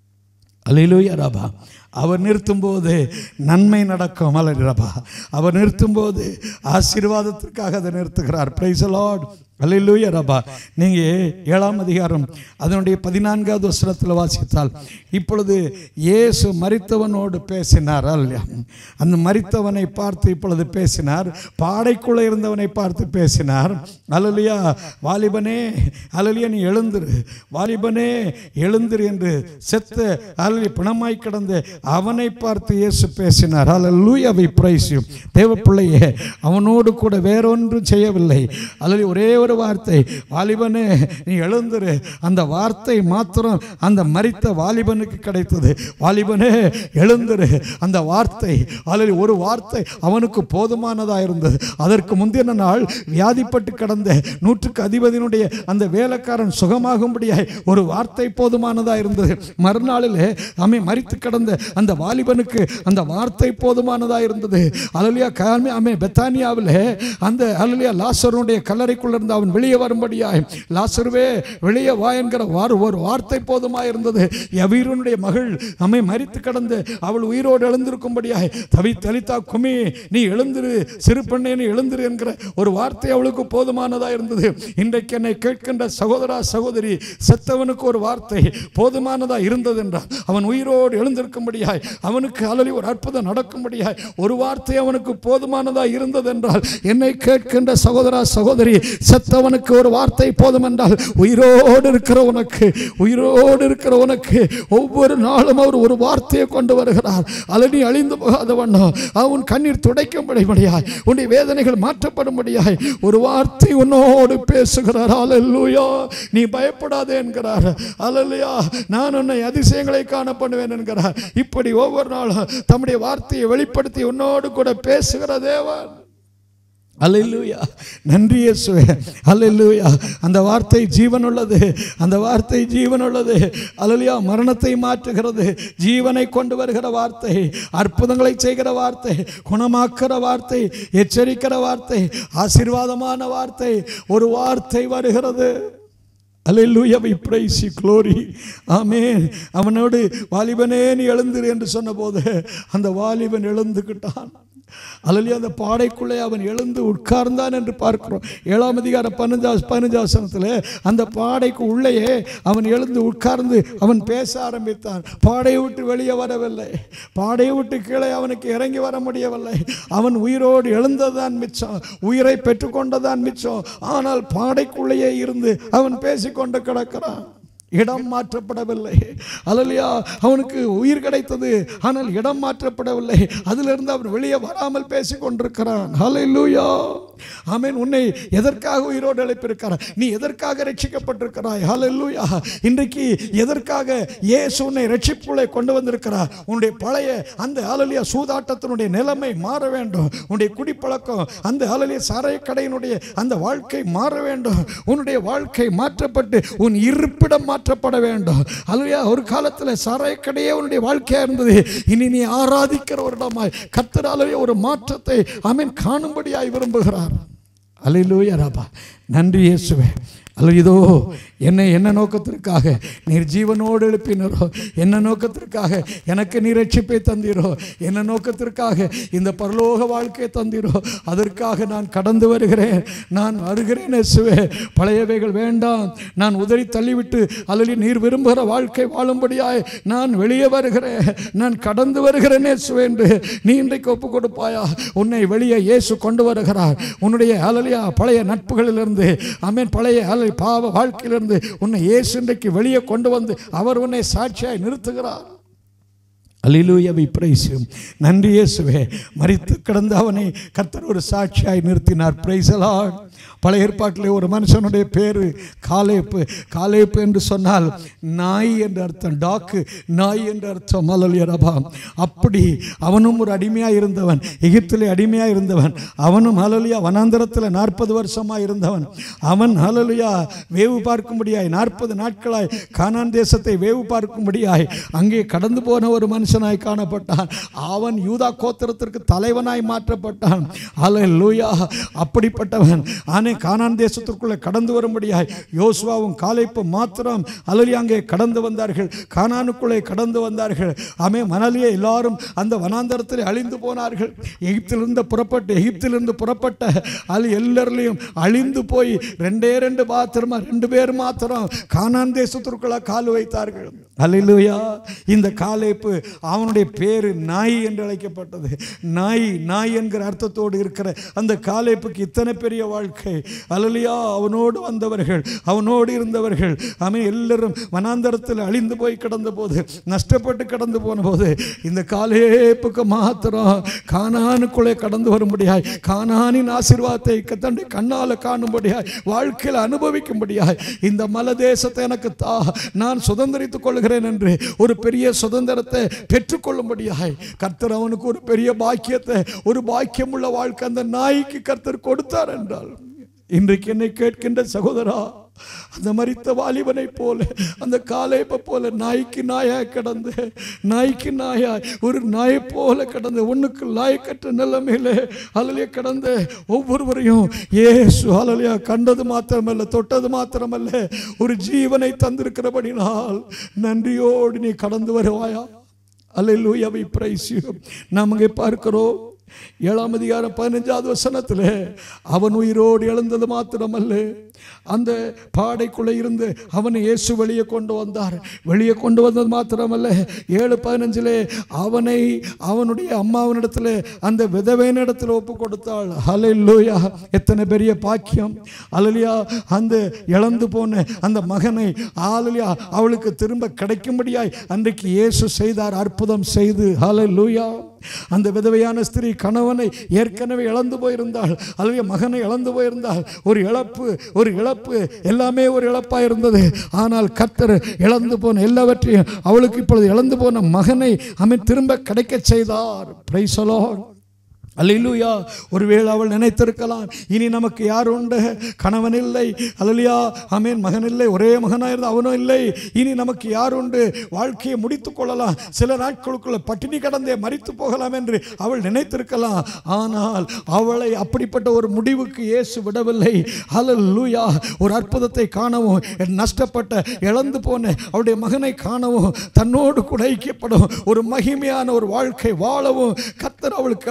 அல்லேலூயா ராபா அவர் நிறுத்தும்போது நன்மை நடக்கும் அலரபா அவர் நிறுத்தும்போது ஆசீர்வாதத்திற்காக அதை நிறுத்துகிறார் பிரைஸ் லார்ட் அல்லேலூயா ரபா நீங்கள் ஏழாம் அதிகாரம் அதனுடைய பதினான்காவது வசனத்தில் வாசித்தால் இப்பொழுது இயேசு மரித்தவனோடு பேசினார் அல்லையா அந்த மரித்தவனை பார்த்து இப்பொழுது பேசினார் பாடைக்குள்ளே இருந்தவனை பார்த்து பேசினார் அல்லலியா வாலிபனே அல்லலியா நீ எழுந்திரு வாலிபனே எழுந்திரு என்று செத்த அல்லலி பிணமாய் கிடந்த அவனை பார்த்து இயேசு பேசினார் அல்லூயா வை பிரைசியும் தேவ பிள்ளையே அவனோடு கூட வேறொன்றும் செய்யவில்லை அல்லது ஒரே ஒரு வார்த்தை வாலிபனே நீ எழுந்திரு அந்த வார்த்தை மாத்திரம் அந்த மரித்த வாலிபனுக்கு கிடைத்தது வாலிபனே எழுந்திரு அந்த வார்த்தை அல்லது ஒரு வார்த்தை அவனுக்கு போதுமானதாக இருந்தது அதற்கு முந்தின நாள் வியாதிப்பட்டு கிடந்த நூற்றுக்கு அதிபதியினுடைய அந்த வேலைக்காரன் சுகமாகும்படியாய் ஒரு வார்த்தை போதுமானதாக இருந்தது மறுநாளிலே அமை மரித்து கிடந்த அந்த வாலிபனுக்கு அந்த வார்த்தை போதுமானதாக இருந்தது அலலியா காமி அமே பெத்தானியாவில் அந்த அலலியா லாசருடைய கல்லறைக்குள்ள இருந்து அவன் வெளியே வரும்படியாய் லாசருவே வெளியே வா என்கிற வார் ஒரு வார்த்தை போதுமாய் இருந்தது யவீரனுடைய மகள் அம்மை மரித்து கிடந்து அவள் உயிரோடு எழுந்திருக்கும்படியாய் தவி தலித்தா குமி நீ எழுந்திரு சிறு பெண்ணே நீ எழுந்திரு என்கிற ஒரு வார்த்தை அவளுக்கு போதுமானதாக இருந்தது இன்றைக்கு என்னை கேட்கின்ற சகோதரா சகோதரி செத்தவனுக்கு ஒரு வார்த்தை போதுமானதாக இருந்தது என்றால் அவன் உயிரோடு எழுந்திருக்கும்படியாய் அவனுக்கு அலலி ஒரு அற்புதம் நடக்கும்படியாய் ஒரு வார்த்தை அவனுக்கு போதுமானதாக இருந்தது என்றால் என்னை கேட்கின்ற சகோதரா சகோதரி செத்தவனுக்கு ஒரு வார்த்தை போதும் என்றால் உயிரோடு இருக்கிற உனக்கு உயிரோடு இருக்கிற உனக்கு ஒவ்வொரு நாளும் அவர் ஒரு வார்த்தையை கொண்டு வருகிறார் அலனி அழிந்து போகாத வண்ணம் அவன் கண்ணீர் துடைக்கும்படியாய் உன்னுடைய வேதனைகள் மாற்றப்படும்படியாய் ஒரு வார்த்தை உன்னோடு பேசுகிறார் அல்லேலூயா நீ பயப்படாதே என்கிறார் அல்லையா நான் உன்னை அதிசயங்களை காணப்படுவேன் என்கிறார் இப்படி ஒவ்வொரு நாளும் தம்முடைய வார்த்தையை வெளிப்படுத்தி உன்னோடு கூட பேசுகிற தேவன் அல்லேலூயா நன்றி இயேசுவே அல்லேலூயா அந்த வார்த்தை ஜீவன் உள்ளது அந்த வார்த்தை ஜீவன் உள்ளது அல்லேலூயா மரணத்தை மாற்றுகிறது ஜீவனை கொண்டு வருகிற வார்த்தை அற்புதங்களை செய்கிற வார்த்தை குணமாக்குற வார்த்தை எச்சரிக்கிற வார்த்தை ஆசீர்வாதமான வார்த்தை ஒரு வார்த்தை வருகிறது அல்லேலூயா we praise you glory ஆமென் அவனோடு வாலிபனே நீ எழுந்திரு என்று சொன்னபோது அந்த வாலிபன் எழுந்துக்கிட்டான் அல்லது அந்த பாடைக்குள்ளே அவன் எழுந்து உட்கார்ந்தான் என்று பார்க்கிறோம் ஏழாம் அதிகார பதினஞ்சா பதினஞ்சாசனத்தில் அந்த பாடைக்கு உள்ளேயே அவன் எழுந்து உட்கார்ந்து அவன் பேச ஆரம்பித்தான் பாடையை விட்டு வெளியே வரவில்லை பாடையை விட்டு கீழே அவனுக்கு இறங்கி வர முடியவில்லை அவன் உயிரோடு எழுந்ததான் மிச்சம் உயிரை பெற்றுக்கொண்டதான் மிச்சம் ஆனால் பாடைக்குள்ளேயே இருந்து அவன் பேசிக்கொண்டு கிடக்கிறான் இடம் மாற்றப்படவில்லை அலலியா அவனுக்கு உயிர் கிடைத்தது ஆனால் இடம் மாற்றப்படவில்லை அதிலிருந்து அவன் வெளியே வராமல் பேசிக் கொண்டிருக்கிறான் ஹalleluya ஆமென் உன்னை எதற்காக உயிரோடு எழுப்பியிருக்கிறார் நீ எதற்காக ரட்சிக்கப்பட்டிருக்கிறாய் ஹalleluya இன்றைக்கு எதற்காக இயேசு உன்னை ரட்சிப்புள்ளே கொண்டு வந்திருக்கிறார் உன்னுடைய பழைய அந்த ஹalleluya சூதாட்டத்தினுடைய நிலைமை மாற வேண்டும் உன்னுடைய குடிப்பழக்கம் அந்த ஹalleluya சாராய கடையினுடைய அந்த வாழ்க்கை மாற வேண்டும் உன்னுடைய வாழ்க்கை மாற்றப்பட்டு உன் இருப்பிடம் மாற்றப்பட வேண்டும் அல்லையா ஒரு காலத்தில் சாராய கடையே உன்னுடைய வாழ்க்கையா இருந்தது இனி நீ ஆராதிக்கிற ஒரு இடமாய் கர்த்தராலே ஒரு மாற்றத்தை அவன் காணும்படியாய் விரும்புகிறார் அல்லேலூயா ராபா நன்றி இயேசுவே அல்ல இதோ என்னை என்ன நோக்கத்திற்காக நீர் ஜீவனோடு எழுப்பினரோ என்ன நோக்கத்திற்காக எனக்கு நீர் ரட்சிப்பை தந்தீரோ என்ன நோக்கத்திற்காக இந்த பரலோக வாழ்க்கையை தந்தீரோ அதற்காக நான் கடந்து வருகிறேன் நான் வருகிறேன் இயேசுவே பழையவைகள் வேண்டாம் நான் உதறி தள்ளிவிட்டு அல்லது நீர் விரும்புகிற வாழ்க்கை வாழும்படியாய் நான் வெளியே வருகிறேன் நான் கடந்து வருகிறேன் இயேசுவே என்று நீ இன்றைக்கு ஒப்பு கொடுப்பாயா உன்னை வெளியே இயேசு கொண்டு வருகிறார் உன்னுடைய அலலியா பழைய நட்புகளிலிருந்து அமேன் பழைய அலை பாவ வாழ்க்கையிலிருந்து உன்னை இயேசு இன்றைக்கு வெளியே கொண்டு வந்து அவர் உன்னை சாட்சியாய் நிறுத்துகிறார் அலிலூயவை பிரைஸும் நன்றி இயேசுவே மறித்து கிடந்த அவனை கர்த்தர் ஒரு சாட்சியாய் நிறுத்தினார் பிரைசலாட் பழைய ஏற்பாட்டிலே ஒரு மனுஷனுடைய பேர் காலேப்பு காலேப்பு என்று சொன்னால் நாய் என்று அர்த்தம் டாக்கு நாய் என்று அர்த்தம் மலலியரபா அப்படி அவனும் ஒரு அடிமையாக இருந்தவன் எகிப்திலே அடிமையாக இருந்தவன் அவனும் ஹலலியா வனாந்தரத்தில் நாற்பது வருஷமாக இருந்தவன் அவன் ஹலலியா வேவு பார்க்கும்படியாய் நாற்பது நாட்களாய் கானான் தேசத்தை வேவு பார்க்கும்படியாய் அங்கே கடந்து போன ஒரு மனுஷனாய் காணப்பட்டான் அவன் யூதா கோத்திரத்திற்கு தலைவனாய் மாற்றப்பட்டான் ஹalleluya அப்படிப்பட்டவன் ஆனே கானான் தேசத்திற்குள்ளே கடந்து வரும்படியாய் யோசுவாவும் காலைப்பு மாத்திரம் அலலி அங்கே கடந்து வந்தார்கள் கானானுக்குள்ளே கடந்து வந்தார்கள் ஆமே மணலியே எல்லாரும் அந்த வனாந்தரத்தில் அழிந்து போனார்கள் எகிப்திலிருந்து புறப்பட்டு எகிப்திலிருந்து புறப்பட்ட அது எல்லாரிலையும் அழிந்து போய் ரெண்டே ரெண்டு மாத்திரமா ரெண்டு பேர் மாத்திரம் கானான் தேசத்திற்குள்ள கால் வைத்தார்கள் அல்லேலூயா இந்த காலேப்பு அவனுடைய பேரு நாய் என்று அழைக்கப்பட்டது நாய் நாய் என்கிற அர்த்தத்தோடு இருக்கிற அந்த காலேப்புக்கு இத்தனை பெரிய வாழ்க்கை அல்லலியா அவனோடு வந்தவர்கள் அவனோடு இருந்தவர்கள் அவன் எல்லாரும் வனாந்தரத்தில் அழிந்து போய் கிடந்த போது நஷ்டப்பட்டு கடந்து போன போது இந்த காலேப்புக்கு மாத்திரம் கானானுக்குள்ளே கடந்து வரும்படியாய் கானானின் ஆசீர்வாதத்தை தன்னுடைய கண்ணால காணும்படியாய் வாழ்க்கையில் அனுபவிக்கும்படியாய் இந்த மல தேசத்தை எனக்கு தா நான் சுதந்திரித்துக் கொள்கிறேன் என்று ஒரு பெரிய சுதந்திரத்தை பெற்றுக்கொள்ளும்படியாய் கர்த்தர் அவனுக்கு ஒரு பெரிய பாக்கியத்தை ஒரு பாக்கியமுள்ள வாழ்க்கை அந்த நாய்க்கு கர்த்தர் கொடுத்தார் என்றால் இன்றைக்கு என்னை கேட்கின்ற சகோதரா அந்த மரித்த வாலிபனை போல அந்த காலேப்பை போல நாய்க்கு நாயாய் கிடந்து நாய்க்கு நாயாய் ஒரு நாயை போல கிடந்து ஒண்ணுக்கு லாய்க்கற்ற நிலைமையில அலலிய கிடந்த ஒவ்வொருவரையும் ஏசு அலலியா கண்டது மாத்திரமல்ல தொட்டது மாத்திரமல்ல ஒரு ஜீவனை தந்திருக்கிறபடினால் நன்றியோடு நீ கடந்து வருவாயா அல்லேலூயாவை பிரைஸ் நாம் அங்கே பார்க்கிறோம் ஏழாம் அதிகாரம் பதினஞ்சாவது வசனத்தில் அவன் உயிரோடு எழுந்தது மாத்திரமல்ல அந்த பாடைக்குள்ளே இருந்து அவனை இயேசு வெளியே கொண்டு வந்தார் வெளியே கொண்டு வந்தது மாத்திரமல்ல ஏழு பதினஞ்சிலே அவனை அவனுடைய அம்மாவனிடத்தில் அந்த விதவையினிடத்தில் ஒப்பு கொடுத்தாள் ஹalleluya எத்தனை பெரிய பாக்கியம் அலலியா அந்த இழந்து போன அந்த மகனை ஆலலியா அவளுக்கு திரும்ப கிடைக்கும்படியாய் அன்றைக்கு இயேசு செய்தார் அற்புதம் செய்து ஹalleluya அந்த விதவையான ஸ்திரீ கணவனை ஏற்கனவே இழந்து போயிருந்தாள் அல்லது மகனை இழந்து போயிருந்தாள் ஒரு இழப்பு ஒரு இழப்பு எல்லாமே ஒரு இழப்பாக இருந்தது ஆனால் கர்த்தர் இழந்து போன எல்லாவற்றையும் அவளுக்கு இப்பொழுது இழந்து போன மகனை அவன் திரும்ப கிடைக்க செய்தார் பிரைசலோன் அல்லேலூயா ஒருவேளை அவள் நினைத்திருக்கலாம் இனி நமக்கு யார் உண்டு கணவன் இல்லை அல்லலியா அமேன் மகன் இல்லை ஒரே மகனாக இருந்த அவனும் இல்லை இனி நமக்கு யார் உண்டு வாழ்க்கையை முடித்துக் கொள்ளலாம் சில நாட்களுக்குள்ள பட்டினி கடந்தே மறித்து போகலாம் என்று அவள் நினைத்திருக்கலாம் ஆனால் அவளை அப்படிப்பட்ட ஒரு முடிவுக்கு இயேசு விடவில்லை அல்லேலூயா ஒரு அற்புதத்தை காணவும் நஷ்டப்பட்ட இழந்து போன அவருடைய மகனை காணவும் தன்னோடு கூட ஐக்கியப்படும் ஒரு மகிமையான ஒரு வாழ்க்கை வாழவும் கத்தர் அவளுக்கு இழந்து போனதை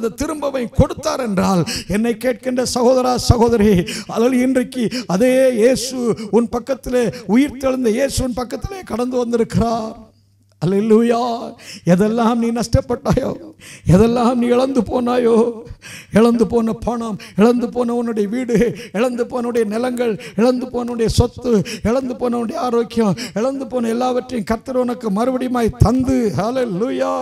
போனது திரும்பவை கொடுத்தார் என்றால் என்னை கேட்கின்ற சகோதரா சகோதரி அதில் இன்றைக்கு அதே இயேசு உன் பக்கத்திலே உயிர் தெழுந்த இயேசு உன் பக்கத்திலே கடந்து வந்திருக்கிறார் அல்லேலூயா எதெல்லாம் நீ நஷ்டப்பட்டாயோ எதெல்லாம் நீ இழந்து போனாயோ இழந்து போன பணம் இழந்து போன உன்னுடைய வீடு இழந்து போன உன்னுடைய நிலங்கள் இழந்து போன உன்னுடைய சொத்து இழந்து போன உன்னுடைய ஆரோக்கியம் இழந்து போன எல்லாவற்றையும் கர்த்தர் உனக்கு மறுபடியுமாய் தந்து அல்லேலூயா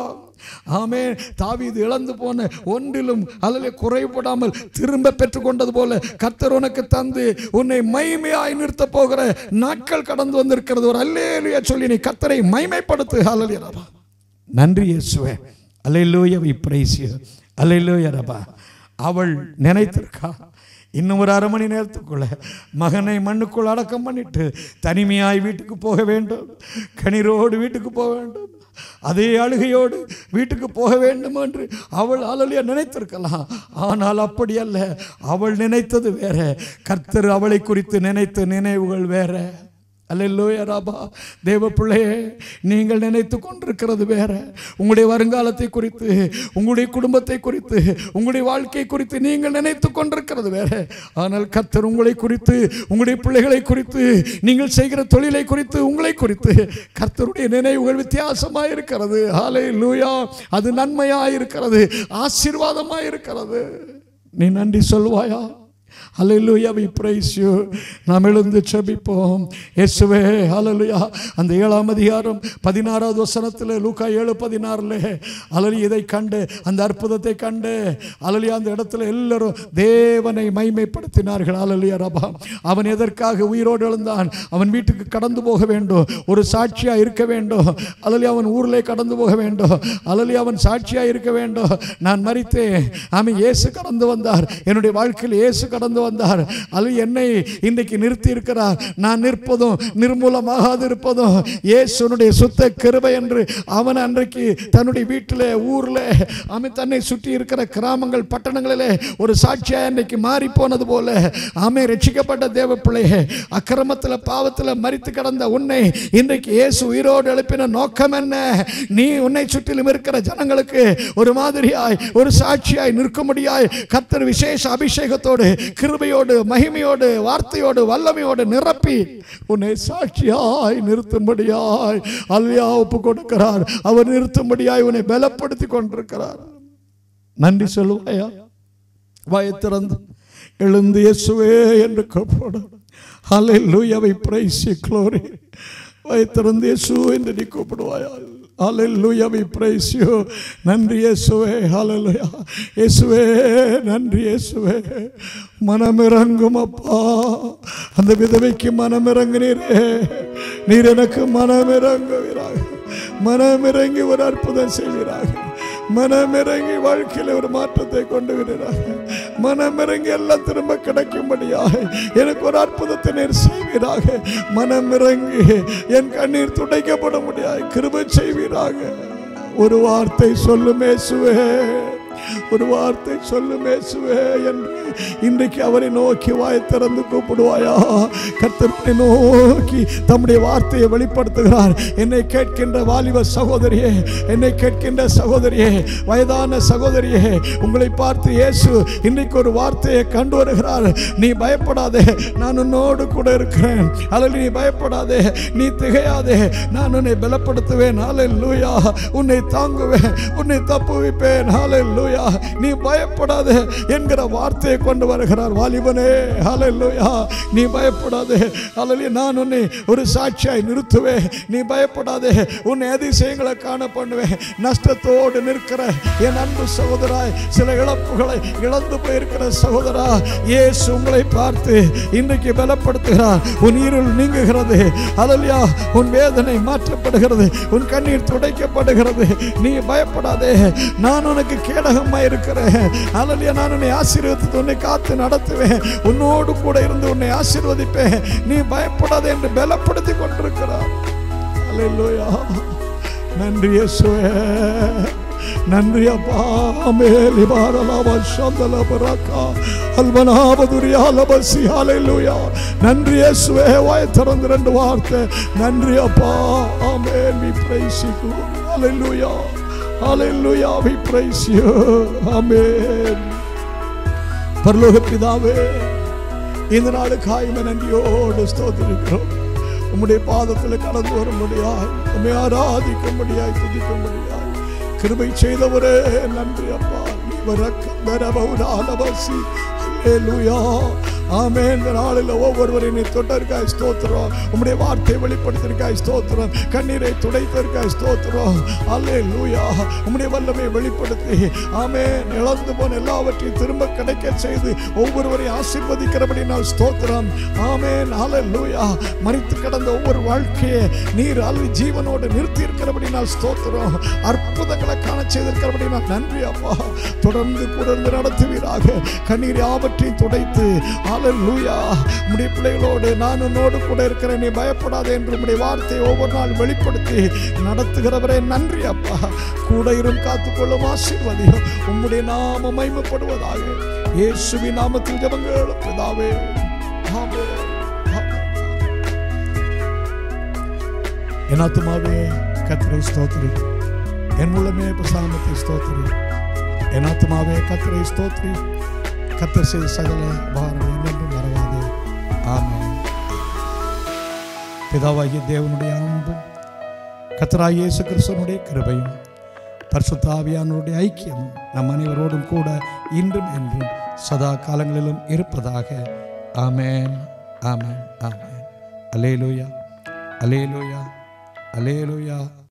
ஆமே தாவீது இழந்து போன ஒன்றிலும் அல்லது குறைபடாமல் திரும்ப பெற்றுக்கொண்டது போல கர்த்தர் உனக்கு தந்து உன்னை மைமையாய் நிறுத்த போகிற நாட்கள் கடந்து வந்திருக்கிறது ஒரு அல்லேலுயா சொல்லி நீ கர்த்தரை மைமைப்படுத்து அல்லையா நன்றி இயேசுவே அல்லேலூயா வி பிரைஸ் யூ அல்லேலூயா ரபா அவள் நினைத்திருக்கா இன்னும் ஒரு அரை மணி நேரத்துக்குள்ள மகனை மண்ணுக்குள் அடக்கம் பண்ணிட்டு தனிமையாய் வீட்டுக்கு போக வேண்டும் கண்ணீரோடு வீட்டுக்கு போக வேண்டும் அதே அழுகையோடு வீட்டுக்கு போக வேண்டும் என்று அவள் அலலியா நினைத்திருக்கலாம் ஆனால் அப்படி அல்ல அவள் நினைத்தது வேற கர்த்தர் அவளை குறித்து நினைத்த நினைவுகள் வேற அல்லேலூயா ராபா தேவ பிள்ளையே நீங்கள் நினைத்து கொண்டிருக்கிறது வேற உங்களுடைய வருங்காலத்தை குறித்து உங்களுடைய குடும்பத்தை குறித்து உங்களுடைய வாழ்க்கை குறித்து நீங்கள் நினைத்து கொண்டிருக்கிறது வேற ஆனால் கர்த்தர் உங்களை குறித்து உங்களுடைய பிள்ளைகளை குறித்து நீங்கள் செய்கிற தொழிலை குறித்து உங்களை குறித்து கர்த்தருடைய நினைவுகள் வித்தியாசமாக இருக்கிறது ஹாலே லூயா அது நன்மையாக இருக்கிறது ஆசீர்வாதமாக இருக்கிறது நீ நன்றி சொல்வாயா ஹalleluya we praise you நாம் எழுந்து செபிப்போம் இயேசுவே ஹalleluya அந்த ஏழாம் அதிகாரம் பதினாறாவது வசனத்தில் லூக்கா ஏழு பதினாறுல அலலி இதை கண்டு அந்த அற்புதத்தை கண்டு அலலி அந்த இடத்துல எல்லாரும் தேவனை மைமைப்படுத்தினார்கள் அலலியா ரபா அவன் எதற்காக உயிரோடு எழுந்தான் அவன் வீட்டுக்கு கடந்து போக வேண்டும் ஒரு சாட்சியா இருக்க வேண்டும் அலலி அவன் ஊரிலே கடந்து போக வேண்டும் அலலி அவன் சாட்சியா இருக்க வேண்டும் நான் மறித்தேன் ஆமென் இயேசு கடந்து வந்தார் என்னுடைய வாழ்க்கையில் இயேசு கடந்து வந்தார் அது என்னை இன்றைக்கு நிறுத்தி இருக்கிறார் நான் நிற்பதும் நிர்மூலமாகாது இருப்பதும் இயேசுனுடைய சுத்த கிருபை என்று அவன் அன்றைக்கு தன்னுடைய வீட்டிலே ஊரில் அவன் தன்னை சுற்றி இருக்கிற கிராமங்கள் பட்டணங்களிலே ஒரு சாட்சியா இன்னைக்கு மாறி போனது போல ஆமை ரட்சிக்கப்பட்ட தேவ பிள்ளையே அக்கிரமத்தில் பாவத்தில் மறித்து கிடந்த உன்னை இன்றைக்கு இயேசு உயிரோடு எழுப்பின நோக்கம் என்ன நீ உன்னை சுற்றிலும் இருக்கிற ஜனங்களுக்கு ஒரு மாதிரியாய் ஒரு சாட்சியாய் நிற்கும்படியாய் கர்த்தர் விசேஷ அபிஷேகத்தோடு கிருபையோடு மகிமையோடு வார்த்தையோடு வல்லமையோடு நிரப்பி உன்னை சாட்சியாய் நிறுத்தும்படியாய் அல்லையா ஒப்பு கொடுக்கிறார் அவர் நிறுத்தும்படியாய் உன்னை பலப்படுத்தி கொண்டிருக்கிறார் நன்றி சொல்லுவாயா வாயை திறந்து எழுந்து இயேசுவே என்று கூப்பிடு ஹalleluya பிரைஸ் க்ளோரி வாயை திறந்து இயேசு என்று நீ கூப்பிடுவாயா ஹalleluya பிரைஸ் யூ நன்றி இயேசுவே ஹalleluya இயேசுவே நன்றி இயேசுவே மனமிறங்கும் அப்பா அந்த விதவைக்கு மனமிறங்குனீரே நீர் எனக்கு மனமிறங்குவீராக மனமிறங்கி ஒரு அற்புதம் செய்வீராக மனமிறங்கி வாழ்க்கையில் ஒரு மாற்றத்தை கொண்டு வருகிறார் மனமிறங்கி எல்லாம் திரும்ப கிடைக்கும்படியாக எனக்கு ஒரு அற்புதத்தை நீர் செய்வீராக மனமிறங்கி என் கண்ணீர் துடைக்கப்பட முடியாது கிருபை செய்வீராக ஒரு வார்த்தை சொல்லும் இயேசுவே ஒரு வார்த்தை சொல்லும் இயேசுவே என்று இன்றைக்கு அவரை நோக்கி வாய் திறந்து கூப்பிடுவாயா கர்த்தரை நோக்கி தம்முடைய வார்த்தையை வெளிப்படுத்துகிறார் என்னை கேட்கின்ற வாலிப சகோதரியே என்னை கேட்கின்ற சகோதரியே வயதான சகோதரியே உங்களை பார்த்து இயேசு இன்னைக்கு ஒரு வார்த்தையை கண்டு வருகிறார் நீ பயப்படாதே நான் உன்னோடு கூட இருக்கிறேன் அதில் நீ பயப்படாதே நீ திகையாதே நான் உன்னை பலப்படுத்துவேன் ஹalleluya உன்னை தாங்குவேன் உன்னை தப்புவிப்பேன் ஹalleluya நீ பயப்படாதே என்கிற வார்த்தையை கொண்டு வருகிறார் வாலிபனே ஹalleluya நீ பயப்படாதே ஹalleluya நான் உன்னை ஒரு சாட்சியாய் நிறுத்துவேன் நீ பயப்படாதே உன்னை அதிசயங்களை காண பண்ணுவேன் நஷ்டத்தோடு நிற்கிற என் அன்பு சகோதராய் சில இழப்புகளை இழந்து போயிருக்கிற சகோதரா இயேசு உங்களை பார்த்து இன்றைக்கு பலப்படுத்துகிறார் உன் இருள் நீங்குகிறது ஹalleluya உன் வேதனை மாற்றப்படுகிறது உன் கண்ணீர் துடைக்கப்படுகிறது நீ பயப்படாதே நான் உனக்கு கேடகமாக இருக்கிறேன் ஹalleluya நான் உன்னை ஆசீர்வதித்து உன்னை காத்து நடத்துவேன் உன்னோடு கூட இருந்து உன்னை ஆசீர்வதிப்பேன் நீ பயப்படாதே என்று பலப்படுத்தி கொண்டிருக்கிறார் ஹalleluya நன்றி இயேசுவே நன்றி அப்பா மேலி பாரலாப சந்தல பராக்கா அல்பனாபதுரியால பசி ஹalleluya நன்றி இயேசுவே வாய் திறந்து ரெண்டு வார்த்தை நன்றி அப்பா ஆமென் we praise you hallelujah Hallelujah, we praise you. Amen. பரலோக பிதாவே இந்த நாளுக்காய் நன்றியோடு ஸ்தோத்திரிக்கிறோம் உம்முடைய பாதத்தில் கடந்து வரும்படியாய் உம்மை ஆராதிக்கும்படியாய் துதிக்கும்படியாய் கிருபை செய்தவரே நன்றி அப்பா இவரக்கந்தரபவுடாலவசி அல்லேலூயா ஆமென் இந்த நாளில் ஒவ்வொருவரையும் நீ தொட்டருக்காய் ஸ்தோத்திரம் உம்முடைய வார்த்தையை வெளிப்படுத்திருக்காய் ஸ்தோத்திரம் கண்ணீரை துடைத்திருக்காய் ஸ்தோத்திரம் அல்லே லூயா உம்முடைய வல்லமையை வெளிப்படுத்தி ஆமென் இழந்து போன எல்லாவற்றையும் திரும்ப கிடைக்க செய்து ஒவ்வொருவரையும் ஆசீர்வதிக்கிறபடி நான் ஸ்தோத்திரம் ஆமென் அல்லே லூயா மறித்து கிடந்த ஒவ்வொரு வாழ்க்கையை நீர் அல்ல ஜீவனோடு நிறுத்தி இருக்கிறபடி நான் ஸ்தோத்திரம் அற்புதங்களை காண செய்திருக்கிறபடி நான் நன்றி அப்பா தொடர்ந்து கூட இருந்து நடத்துவீராக கண்ணீர் யாவற்றையும் துடைத்து ஹalleluya உம்முடைய பிள்ளைகளோடு நான் உன்னோடு கூட இருக்கிறேன் நீ பயப்படாதே என்று உம்முடைய வார்த்தையை ஒவ்வொரு நாள் வெளிப்படுத்தி நடத்துகிறவரே நன்றி அப்பா கூட இரும் காத்துக்கொள்ளும் ஆசீர்வதியும் உம்முடைய நாம மைமைப்படுவதாக இயேசுவின் நாமத்தில் ஜெபங்கள் பிதாவே ஆமென் ஆமென். என் ஆத்துமாவே கத்திரை ஸ்தோத்திரி என் உள்ளமே பிரசாமத்தை ஸ்தோத்திரி என் ஆத்துமாவே கத்திரை ஸ்தோத்திரி கத்தர் செய்த சகல பாரம் என்றென்றும் மறவாதே ஆமென் பிதாவாகிய தேவனுடைய அன்பும் கத்தராகிய இயேசு கிறிஸ்துவனுடைய கிருபையும் பரிசுத்த ஆவியானவருடைய ஐக்கியமும் நம் அனைவரோடும் கூட இன்றும் என்றும் சதா காலங்களிலும் இருப்பதாக ஆமென் ஆமென் ஆமென் அலேலூயா அலேலூயா அலேலூயா